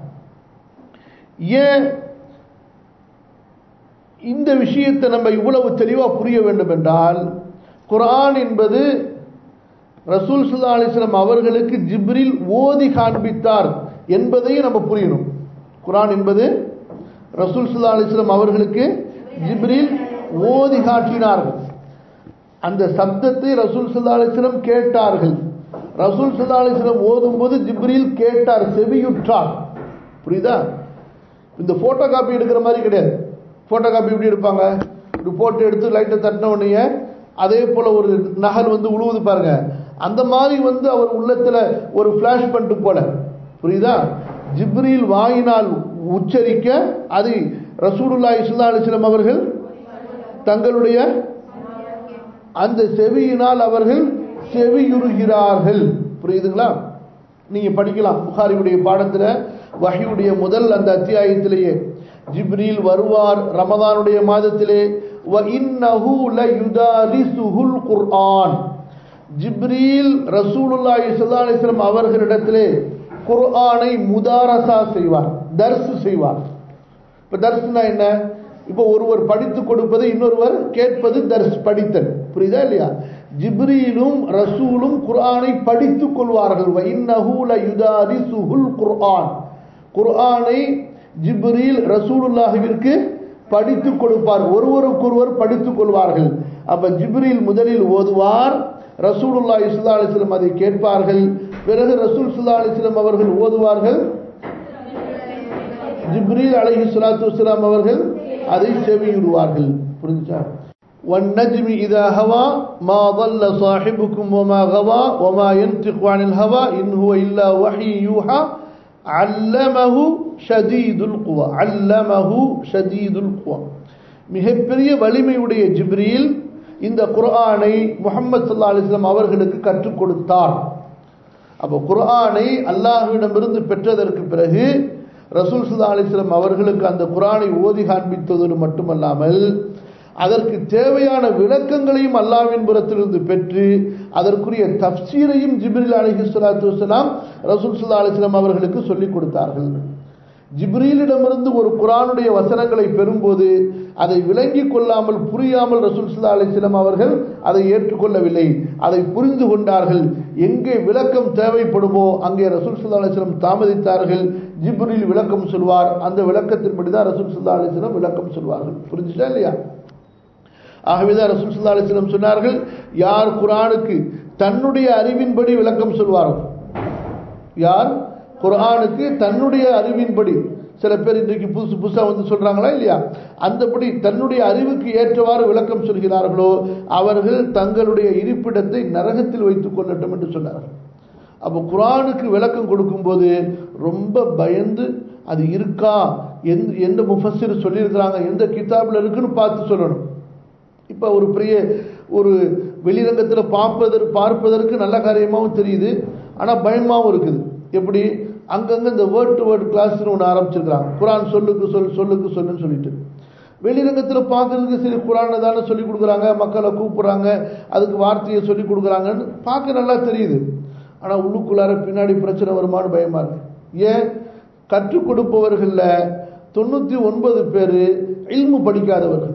Speaker 1: ஏன் இந்த விஷயத்தை நம்ம இவ்வளவு தெளிவா புரிய வேண்டும் என்றால் குர்ஆன் என்பது ரசூல் ஸல்லல்லாஹு அலைஹி வஸல்லம் அவர்களுக்கு ஜிப்ரீல் ஓதி காண்பித்தார் என்பதையும் நம்ம புரியணும் குர்ஆன் என்பது ரசூல் ஸல்லல்லாஹு அலைஹி வஸல்லம் அவர்களுக்கு ஜிப்ரீல் ஓதி காட்டினார்கள் அந்த சப்தத்தை ரசூல் ஸல்லல்லாஹு அலைஹி வஸல்லம் கேட்டார்கள் ரசூல் ஸல்லல்லாஹு அலைஹி வஸல்லம் ஓதும்போது ஜிப்ரீல் கேட்டார் செவியுற்றார் புரியுதா இந்த போட்டோ காப்பி எடுக்கிற மாதிரி கிடையாது போட்டோ காப்பி எப்படி எடுப்பாங்க இப்படி போட்டு எடுத்து லைட்டை தட்டின உடனே அதே போல ஒரு நகல் வந்து உழுவுது பாருங்க அந்த மாதிரி வந்து அவர் உள்ளத்துல ஒரு ஃபிளாஷ் பண்ணிட்டு போல புரியுதா ஜிப்ரீல் வாயினால் உச்சரிக்க அது ரசூலுல்லாஹி ஸல்லல்லாஹு அலைஹி வஸல்லம் அவர்கள் தங்களுடைய அந்த செவியினால் அவர்கள் செவியுறுகிறார்கள் புரியுதுங்களா நீங்க படிக்கலாம் புகாரியுடைய பாடத்துல வஹியுடைய முதல் அந்த அத்தியாயத்திலேயே ஜிப்ரீல் வருவார் ரமதானுடைய மாதத்திலே வ இன்னஹு லயுதாரிசுஹுல் குர்ஆன் ஜிப்ரீல் ரசூலுல்லாஹி ஸல்லல்லாஹு அலைஹி வஸல்லம் அவர்களிடத்திலே குர்ஆனை முதாரசா செய்வார் தர்ஸ் செய்வார் இப்ப தர்ஸ்னா என்ன இப்போ ஒருவர் படித்து கொடுப்பது இன்னொருவர் கேட்பது தர்ஸ் படித்தல் புரியுதா இல்லையா ஜிப்ரீலும் ரசூலும் குர்ஆனை படித்துக் கொள்வார்கள் வைன்னஹு லயுதாரிசுஹுல் குர்ஆன் குர்ஆனை ஜிப்ரீல் ரசூலுல்லாஹிற்கு படித்துக் கொடுப்பார் ஒருவருக்கொருவர் படித்துக் கொள்வார்கள் அப்ப ஜிப்ரீல் முதலில் ஓதுவார் ரசூலுல்லாஹி ஸல்லல்லாஹு அலைஹி வஸல்லம் அதை கேட்பார்கள் பிறகு ரசூல் ஸல்லல்லாஹு அலைஹி வஸல்லம் அவர்கள் ஓதுவார்கள் ஜிப்ரீல் அலைஹி ஸலாத்து வஸலாம் அவர்கள் அதை செவியுறுவார்கள் புரிஞ்சுச்சா والنجم إذا هوى ما ضل صاحبكم وما غوى وما ينطق عن الهوى إن هو إلا وحي يوحى علمه شديد القوى علمه شديد القوى மிகப்பெரிய வலிமையுடைய ஜிப்ரீல் இந்த குர்ஆனை முகமது சல்லா அலிஸ்லாம் அவர்களுக்கு கற்றுக் கொடுத்தார் அப்போ குர்ஆனை அல்லாஹ்விடமிருந்து பெற்றதற்கு பிறகு ரசூல் சுல்லா அலிஸ்லாம் அவர்களுக்கு அந்த குர்ஆனை ஓதி காண்பித்ததோடு மட்டுமல்லாமல் அதற்கு தேவையான விளக்கங்களையும் அல்லாவின் புறத்திலிருந்து பெற்று அதற்குரிய தப்சீரையும் ஜிப்ரில் அலிஹி சலாத்து வலாம் ரசூல் சுல்லா அலிஸ்லாம் அவர்களுக்கு சொல்லிக் கொடுத்தார்கள் ஜிப்ரீலிடமிருந்து ஒரு குரானுடைய வசனங்களை பெறும்போது அதை விளங்கிக் கொள்ளாமல் புரியாமல் ரசூல் சுல்லா அலிஸ்லாம் அவர்கள் அதை ஏற்றுக்கொள்ளவில்லை அதை புரிந்து கொண்டார்கள் எங்கே விளக்கம் தேவைப்படுமோ அங்கே ரசூல் சுல்லா அலிஸ்லாம் தாமதித்தார்கள் ஜிப்ரீல் விளக்கம் சொல்வார் அந்த விளக்கத்தின்படி தான் ரசூல் சுல்லா அலிஸ்லாம் விளக்கம் சொல்வார்கள் புரிஞ்சுட்டா இல்லையா ஆகவேதான் ரசூல் சுல்லா அலிஸ்லம் சொன்னார்கள் யார் குரானுக்கு தன்னுடைய அறிவின்படி விளக்கம் சொல்வாரோ யார் குரானுக்கு தன்னுடைய அறிவின்படி சில பேர் இன்றைக்கு புதுசு புதுசாக வந்து சொல்றாங்களா இல்லையா அந்தபடி தன்னுடைய அறிவுக்கு ஏற்றவாறு விளக்கம் சொல்கிறார்களோ அவர்கள் தங்களுடைய இருப்பிடத்தை நரகத்தில் வைத்துக் கொள்ளட்டும் என்று சொன்னார்கள் அப்போ குரானுக்கு விளக்கம் கொடுக்கும்போது ரொம்ப பயந்து அது இருக்கா எந்த எந்த முஃபஸிர் சொல்லியிருக்கிறாங்க எந்த கிதாபில் இருக்குன்னு பார்த்து சொல்லணும் இப்போ ஒரு பெரிய ஒரு வெளிரங்கத்தில் பார்ப்பதற்கு பார்ப்பதற்கு நல்ல காரியமாகவும் தெரியுது ஆனால் பயமாகவும் இருக்குது எப்படி அங்கங்கே இந்த வேர்ட் டு வேர்ட் கிளாஸ்னு ஒன்று ஆரம்பிச்சிருக்கிறாங்க குரான் சொல்லுக்கு சொல் சொல்லுக்கு சொல்லுன்னு சொல்லிட்டு வெளிரங்கத்தில் பார்க்கறதுக்கு சரி குரானை தானே சொல்லி கொடுக்குறாங்க மக்களை கூப்பிட்றாங்க அதுக்கு வார்த்தையை சொல்லி கொடுக்குறாங்கன்னு பார்க்க நல்லா தெரியுது ஆனால் உள்ளுக்குள்ளார பின்னாடி பிரச்சனை வருமானு பயமாக இருக்கு ஏன் கற்றுக் கொடுப்பவர்களில் தொண்ணூற்றி ஒன்பது பேர் இல்மு படிக்காதவர்கள்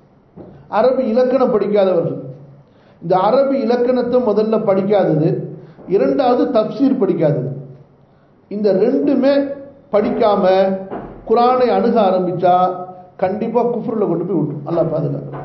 Speaker 1: அரபி இலக்கணம் படிக்காதவர்கள் இந்த அரபி இலக்கணத்தை முதல்ல படிக்காதது இரண்டாவது தப்சீர் படிக்காதது இந்த ரெண்டுமே படிக்காம குரானை அணுக ஆரம்பிச்சா கண்டிப்பா குஃப்ருல கொண்டு போய் விட்டுரும் அல்லா பாதுகாக்க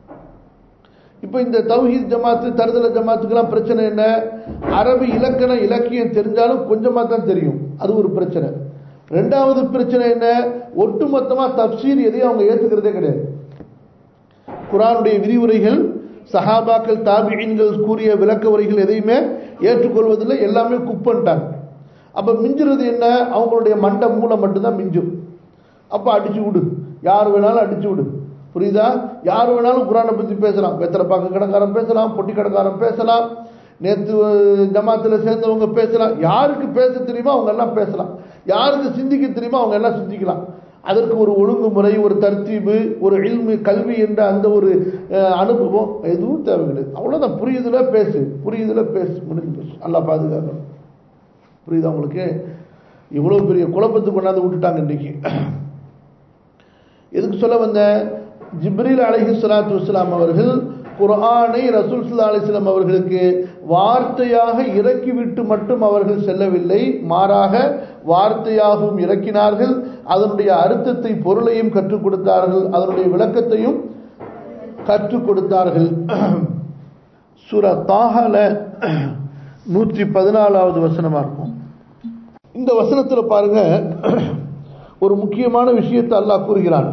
Speaker 1: இப்போ இந்த தௌஹீத் ஜமாத்து தருதல ஜமாத்துக்கெல்லாம் பிரச்சனை என்ன அரபி இலக்கண இலக்கியம் தெரிஞ்சாலும் கொஞ்சமாக தான் தெரியும் அது ஒரு பிரச்சனை ரெண்டாவது பிரச்சனை என்ன ஒட்டுமொத்தமா தப்சீர் எதையும் அவங்க ஏத்துக்கிறதே கிடையாது குரானுடைய விரிவுரைகள் சஹாபாக்கள் தாபியன்கள் கூறிய விளக்க உரைகள் எதையுமே ஏற்றுக்கொள்வதில்லை எல்லாமே குப்பன்ட்டாங்க அப்ப மிஞ்சுறது என்ன அவங்களுடைய மண்டை மூளை மட்டும்தான் மிஞ்சும் அப்ப அடிச்சு விடு யார் வேணாலும் அடிச்சு விடு புரியுதா யார் வேணாலும் குரானை பத்தி பேசலாம் வெத்தலை பாக்கு கடைக்காரன் பேசலாம் பொட்டி கடைக்காரன் பேசலாம் நேற்று ஜமாத்தில் சேர்ந்தவங்க பேசலாம் யாருக்கு பேச தெரியுமோ அவங்க எல்லாம் பேசலாம் யாருக்கு சிந்திக்க தெரியுமோ அவங்க எல்லாம் சிந்திக்கலாம் அதற்கு ஒரு ஒழுங்குமுறை ஒரு தர்த்தீபு ஒரு இல்மு கல்வி என்ற அந்த ஒரு அனுபவம் எதுவும் தேவை கிடையாது அவ்வளோதான் புரியுதுல பேசு புரியுதுல பேசு முடிஞ்சு பேசு நல்லா பாதுகாக்கணும் புரியுதா உங்களுக்கு இவ்வளோ பெரிய குழப்பத்துக்கு கொண்டாந்து விட்டுட்டாங்க இன்னைக்கு எதுக்கு சொல்ல வந்த ஜிப்ரீல் அலஹி சலாத்து வஸ்லாம் அவர்கள் குர்ஆனை ரசூல் சுல்லா அலிஸ்லாம் அவர்களுக்கு வார்த்தையாக இறக்கிவிட்டு மட்டும் அவர்கள் செல்லவில்லை மாறாக வார்த்தையாகவும் இறக்கினார்கள் அதனுடைய அர்த்தத்தை பொருளையும் கற்றுக் கொடுத்தார்கள் அதனுடைய விளக்கத்தையும் கற்றுக் கொடுத்தார்கள் சுர தாகல நூற்றி பதினாலாவது வசனமா இருக்கும் இந்த வசனத்துல பாருங்க ஒரு முக்கியமான விஷயத்தை அல்லாஹ் கூறுகிறான்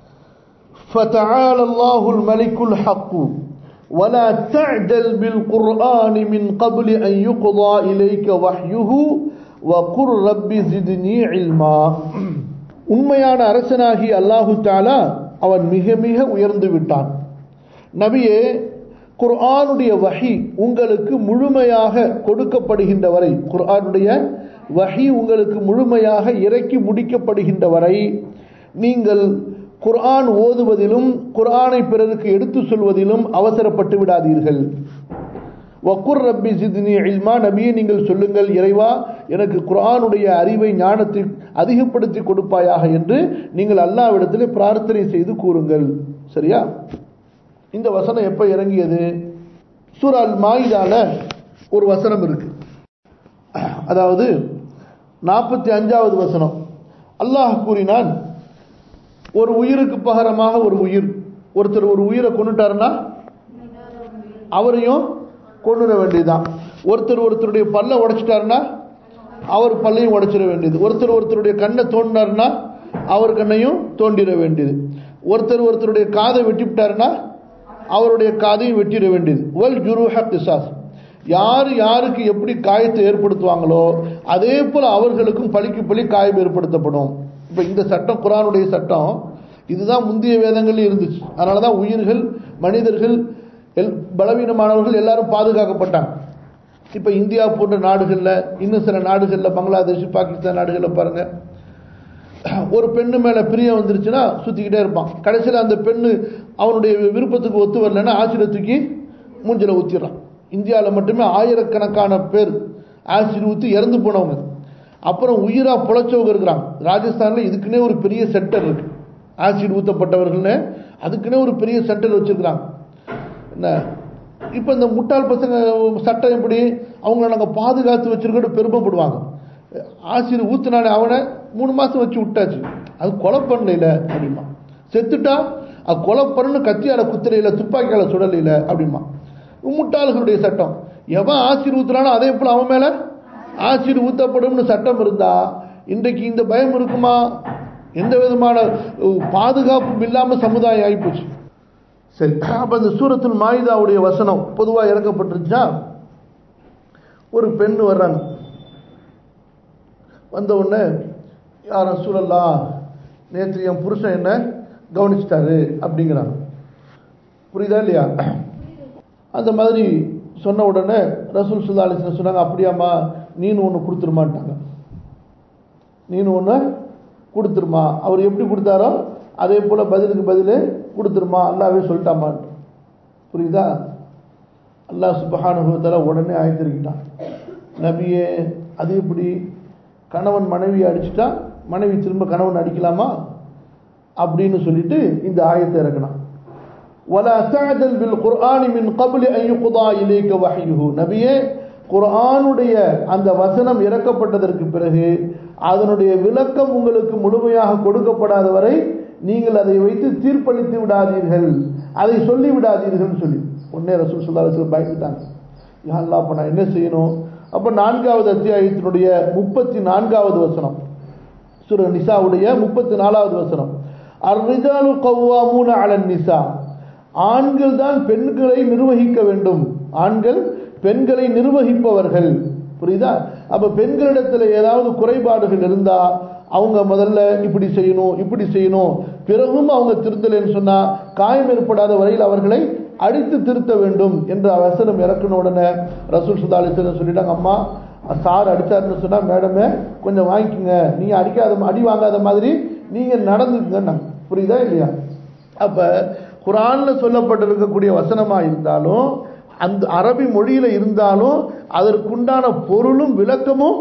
Speaker 1: فتعالى الله الملك الحق ولا تعجل بالقرآن من قبل أن يقضى إليك وحيه وقل رب زدني علما உண்மையான அரசனாகி அல்லாஹு தாலா அவன் மிக மிக உயர்ந்து விட்டான் நபியே குர்ஆனுடைய வஹி உங்களுக்கு முழுமையாக கொடுக்கப்படுகின்ற வரை குர்ஆனுடைய வஹி உங்களுக்கு முழுமையாக இறக்கி முடிக்கப்படுகின்ற வரை நீங்கள் குர்ஆன் ஓதுவதிலும் குர்ஆனை பிறருக்கு எடுத்து சொல்வதிலும் அவசரப்பட்டு விடாதீர்கள் வக்குர் ரப்பி சித்னி இல்மா நபியை நீங்கள் சொல்லுங்கள் இறைவா எனக்கு குர்ஆனுடைய அறிவை ஞானத்தை அதிகப்படுத்தி கொடுப்பாயாக என்று நீங்கள் அல்லாவிடத்தில் பிரார்த்தனை செய்து கூறுங்கள் சரியா இந்த வசனம் எப்ப இறங்கியது சூரால் மாயிதால ஒரு வசனம் இருக்கு அதாவது நாற்பத்தி அஞ்சாவது வசனம் அல்லாஹ் கூறினான் ஒரு உயிருக்கு பகரமாக ஒரு உயிர் ஒருத்தர் ஒரு உயிரை கொண்டுட்டாருன்னா அவரையும் கொண்டுட வேண்டியதுதான் ஒருத்தர் ஒருத்தருடைய பல்ல உடைச்சிட்டாருன்னா அவர் பல்லையும் உடைச்சிட வேண்டியது ஒருத்தர் ஒருத்தருடைய கண்ணை தோண்டினாருன்னா அவர் கண்ணையும் தோண்டிட வேண்டியது ஒருத்தர் ஒருத்தருடைய காதை வெட்டிவிட்டாருன்னா அவருடைய காதையும் வெட்டிட வேண்டியது ஒல் ஜுருஹ கிசாஸ் யார் யாருக்கு எப்படி காயத்தை ஏற்படுத்துவாங்களோ அதே போல் அவர்களுக்கும் பழிக்கு பழி காயம் ஏற்படுத்தப்படும் இப்போ இந்த சட்டம் குரானுடைய சட்டம் இதுதான் முந்தைய வேதங்கள் இருந்துச்சு அதனால தான் உயிர்கள் மனிதர்கள் எல் பலவீனமானவர்கள் எல்லாரும் பாதுகாக்கப்பட்டாங்க இப்போ இந்தியா போன்ற நாடுகளில் இன்னும் சில நாடுகளில் பங்களாதேஷ் பாகிஸ்தான் நாடுகளில் பாருங்கள் ஒரு பெண்ணு மேலே பிரியம் வந்துருச்சுன்னா சுற்றிக்கிட்டே இருப்பான் கடைசியில் அந்த பெண்ணு அவனுடைய விருப்பத்துக்கு ஒத்து வரலன்னா ஆசிரியர் தூக்கி மூஞ்சில் ஊற்றிடுறான் இந்தியாவில் மட்டுமே ஆயிரக்கணக்கான பேர் ஆசிட் ஊற்றி இறந்து போனவங்க அப்புறம் உயிராக புழைச்சவங்க இருக்கிறாங்க ராஜஸ்தானில் இதுக்குன்னே ஒரு பெரிய சென்டர் இருக்கு ஆசிட் ஊற்றப்பட்டவர்கள்னு அதுக்குன்னே ஒரு பெரிய சென்டர் வச்சுருக்கிறாங்க என்ன இப்போ இந்த முட்டாள் பசங்க சட்டம் எப்படி அவங்கள நாங்கள் பாதுகாத்து வச்சிருக்கோன்னு பெருமைப்படுவாங்க ஆசிரியர் ஊத்துனானே அவனை மூணு மாதம் வச்சு விட்டாச்சு அது கொலை பண்ணல அப்படிமா செத்துட்டா அது கொலை பண்ணு கத்தியால குத்துறையில துப்பாக்கியால சுடலையில அப்படிமா முட்டாள்களுடைய சட்டம் எவன் ஆசிரியர் ஊத்துறானோ அதே போல அவன் மேல ஆசிரியர் ஊத்தப்படும்னு சட்டம் இருந்தா இன்றைக்கு இந்த பயம் இருக்குமா எந்த விதமான பாதுகாப்பும் இல்லாம சமுதாயம் ஆயிப்போச்சு சரி அப்ப இந்த சூரத்தில் மாயுதாவுடைய வசனம் பொதுவாக இறக்கப்பட்டுருச்சா ஒரு பெண் வர்றாங்க வந்த உடனே யாரும் சூழல்லாம் நேற்று என் புருஷன் என்ன கவனிச்சிட்டாரு அப்படிங்கிறாங்க புரியுதா இல்லையா அந்த மாதிரி சொன்ன உடனே ரசூல் சுல்லா அலிஸ்லாம் சொன்னாங்க அப்படியாம்மா நீனு ஒன்று கொடுத்துருமான்ட்டாங்க நீனு ஒன்று கொடுத்துருமா அவர் எப்படி கொடுத்தாரோ அதே போல் பதிலுக்கு பதில் கொடுத்துருமா அல்லாவே சொல்லிட்டாமான் புரியுதா அல்லாஹ் சுபஹானுபவத்தால் உடனே ஆயத்திருக்கிட்டான் நபியே அது எப்படி கணவன் மனைவி அடிச்சுட்டா மனைவி திரும்ப கணவன் அடிக்கலாமா அப்படின்னு சொல்லிட்டு இந்த ஆயத்தை இறக்கணும் ولا تعدل بالقرآن من قبل أن يقضى إليك وحيه நபியே குர்ஆனுடைய அந்த வசனம் இறக்கப்பட்டதற்கு பிறகு அதனுடைய விளக்கம் உங்களுக்கு முழுமையாக கொடுக்கப்படாத வரை நீங்கள் அதை வைத்து தீர்ப்பளித்து விடாதீர்கள் அதை சொல்லி விடாதீர்கள் சொல்லி உடனே ரசூல் சுல்லாஸ் பயந்துட்டாங்க யாரெல்லாம் அப்போ நான் என்ன செய்யணும் அப்போ நான்காவது அத்தியாயத்தினுடைய முப்பத்தி நான்காவது வசனம் சுர நிசாவுடைய முப்பத்தி நாலாவது வசனம் அர்ரிஜாலு கவ்வாமூன அலன் நிசா ஆண்கள் தான் பெண்களை நிர்வகிக்க வேண்டும் ஆண்கள் பெண்களை நிர்வகிப்பவர்கள் புரியுதா அப்ப பெண்களிடத்துல ஏதாவது குறைபாடுகள் இருந்தா அவங்க முதல்ல இப்படி செய்யணும் இப்படி செய்யணும் பிறகும் அவங்க திருத்தலைன்னு சொன்னா காயம் ஏற்படாத வரையில் அவர்களை அடித்து திருத்த வேண்டும் என்ற வசனம் இறக்கின உடனே ரசூல் சுதா அலிசன் சொல்லிட்டாங்க அம்மா சார் அடிச்சாருன்னு சொன்னா மேடமே கொஞ்சம் வாங்கிக்கோங்க நீங்க அடிக்காத அடி வாங்காத மாதிரி நீங்க நடந்துக்குங்க புரியுதா இல்லையா அப்ப குரான்ல சொல்லப்பட்டிருக்கக்கூடிய வசனமா இருந்தாலும் அந்த அரபி மொழியில இருந்தாலும் அதற்குண்டான பொருளும் விளக்கமும்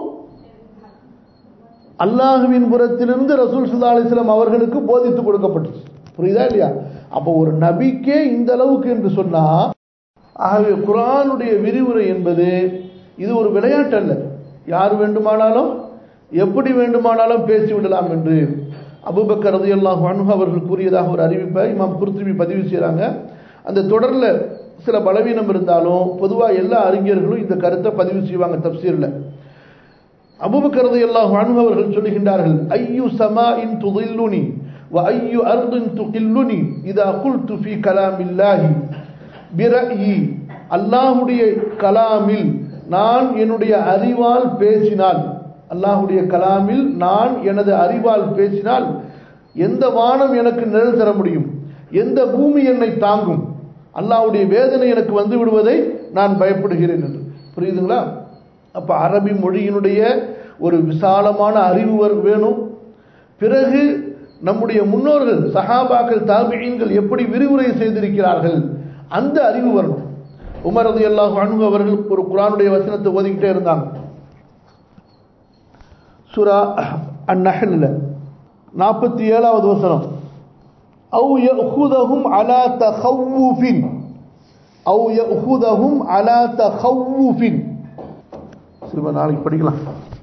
Speaker 1: அல்லாஹுவின் புறத்திலிருந்து ரசூல் சுல்லா அலிஸ்லாம் அவர்களுக்கு போதித்து கொடுக்கப்பட்டுச்சு புரியுதா இல்லையா அப்போ ஒரு நபிக்கே இந்த அளவுக்கு என்று சொன்னா ஆகவே குரானுடைய விரிவுரை என்பது இது ஒரு விளையாட்டு அல்ல யார் வேண்டுமானாலும் எப்படி வேண்டுமானாலும் பேசிவிடலாம் என்று அபுபக்கர் ரதி அல்லாஹ் அனுகு அவர்கள் கூறியதாக ஒரு அறிவிப்பை இமாம் குர்துபி பதிவு செய்கிறாங்க அந்த தொடரில் சில பலவீனம் இருந்தாலும் பொதுவாக எல்லா அறிஞர்களும் இந்த கருத்தை பதிவு செய்வாங்க தப்சீரில் அபுபக்கர் ரதி அல்லாஹ் அனுகு அவர்கள் சொல்லுகின்றார்கள் ஐயு சமா இன் துதில்லுனி வ ஐயு அர்தின் துகில்லுனி இதா குல்து ஃபி கலாமில்லாஹி பிரஇ அல்லாஹுடைய கலாமில் நான் என்னுடைய அறிவால் பேசினால் அல்லாஹுடைய கலாமில் நான் எனது அறிவால் பேசினால் எந்த வானம் எனக்கு நிழல் தர முடியும் எந்த பூமி என்னை தாங்கும் அல்லாஹுடைய வேதனை எனக்கு வந்து விடுவதை நான் பயப்படுகிறேன் என்று புரியுதுங்களா அப்ப அரபி மொழியினுடைய ஒரு விசாலமான அறிவு வேணும் பிறகு நம்முடைய முன்னோர்கள் சஹாபாக்கள் தாபியன்கள் எப்படி விரிவுரை செய்திருக்கிறார்கள் அந்த அறிவு வரணும் உமர் ரதி அல்லாஹ் அன்பு அவர்கள் ஒரு குரானுடைய வசனத்தை ஓதிக்கிட்டே இருந்தாங்க சுரா அந்நஹல்ல நாற்பத்தி ஏழாவது வசனம் அவு யஹுதஹும் அலா தஹவ்வுஃபின் அவு யஹுதஹும் அலா தஹவ்வுஃபின் சிறுவ நாளைக்கு படிக்கலாம்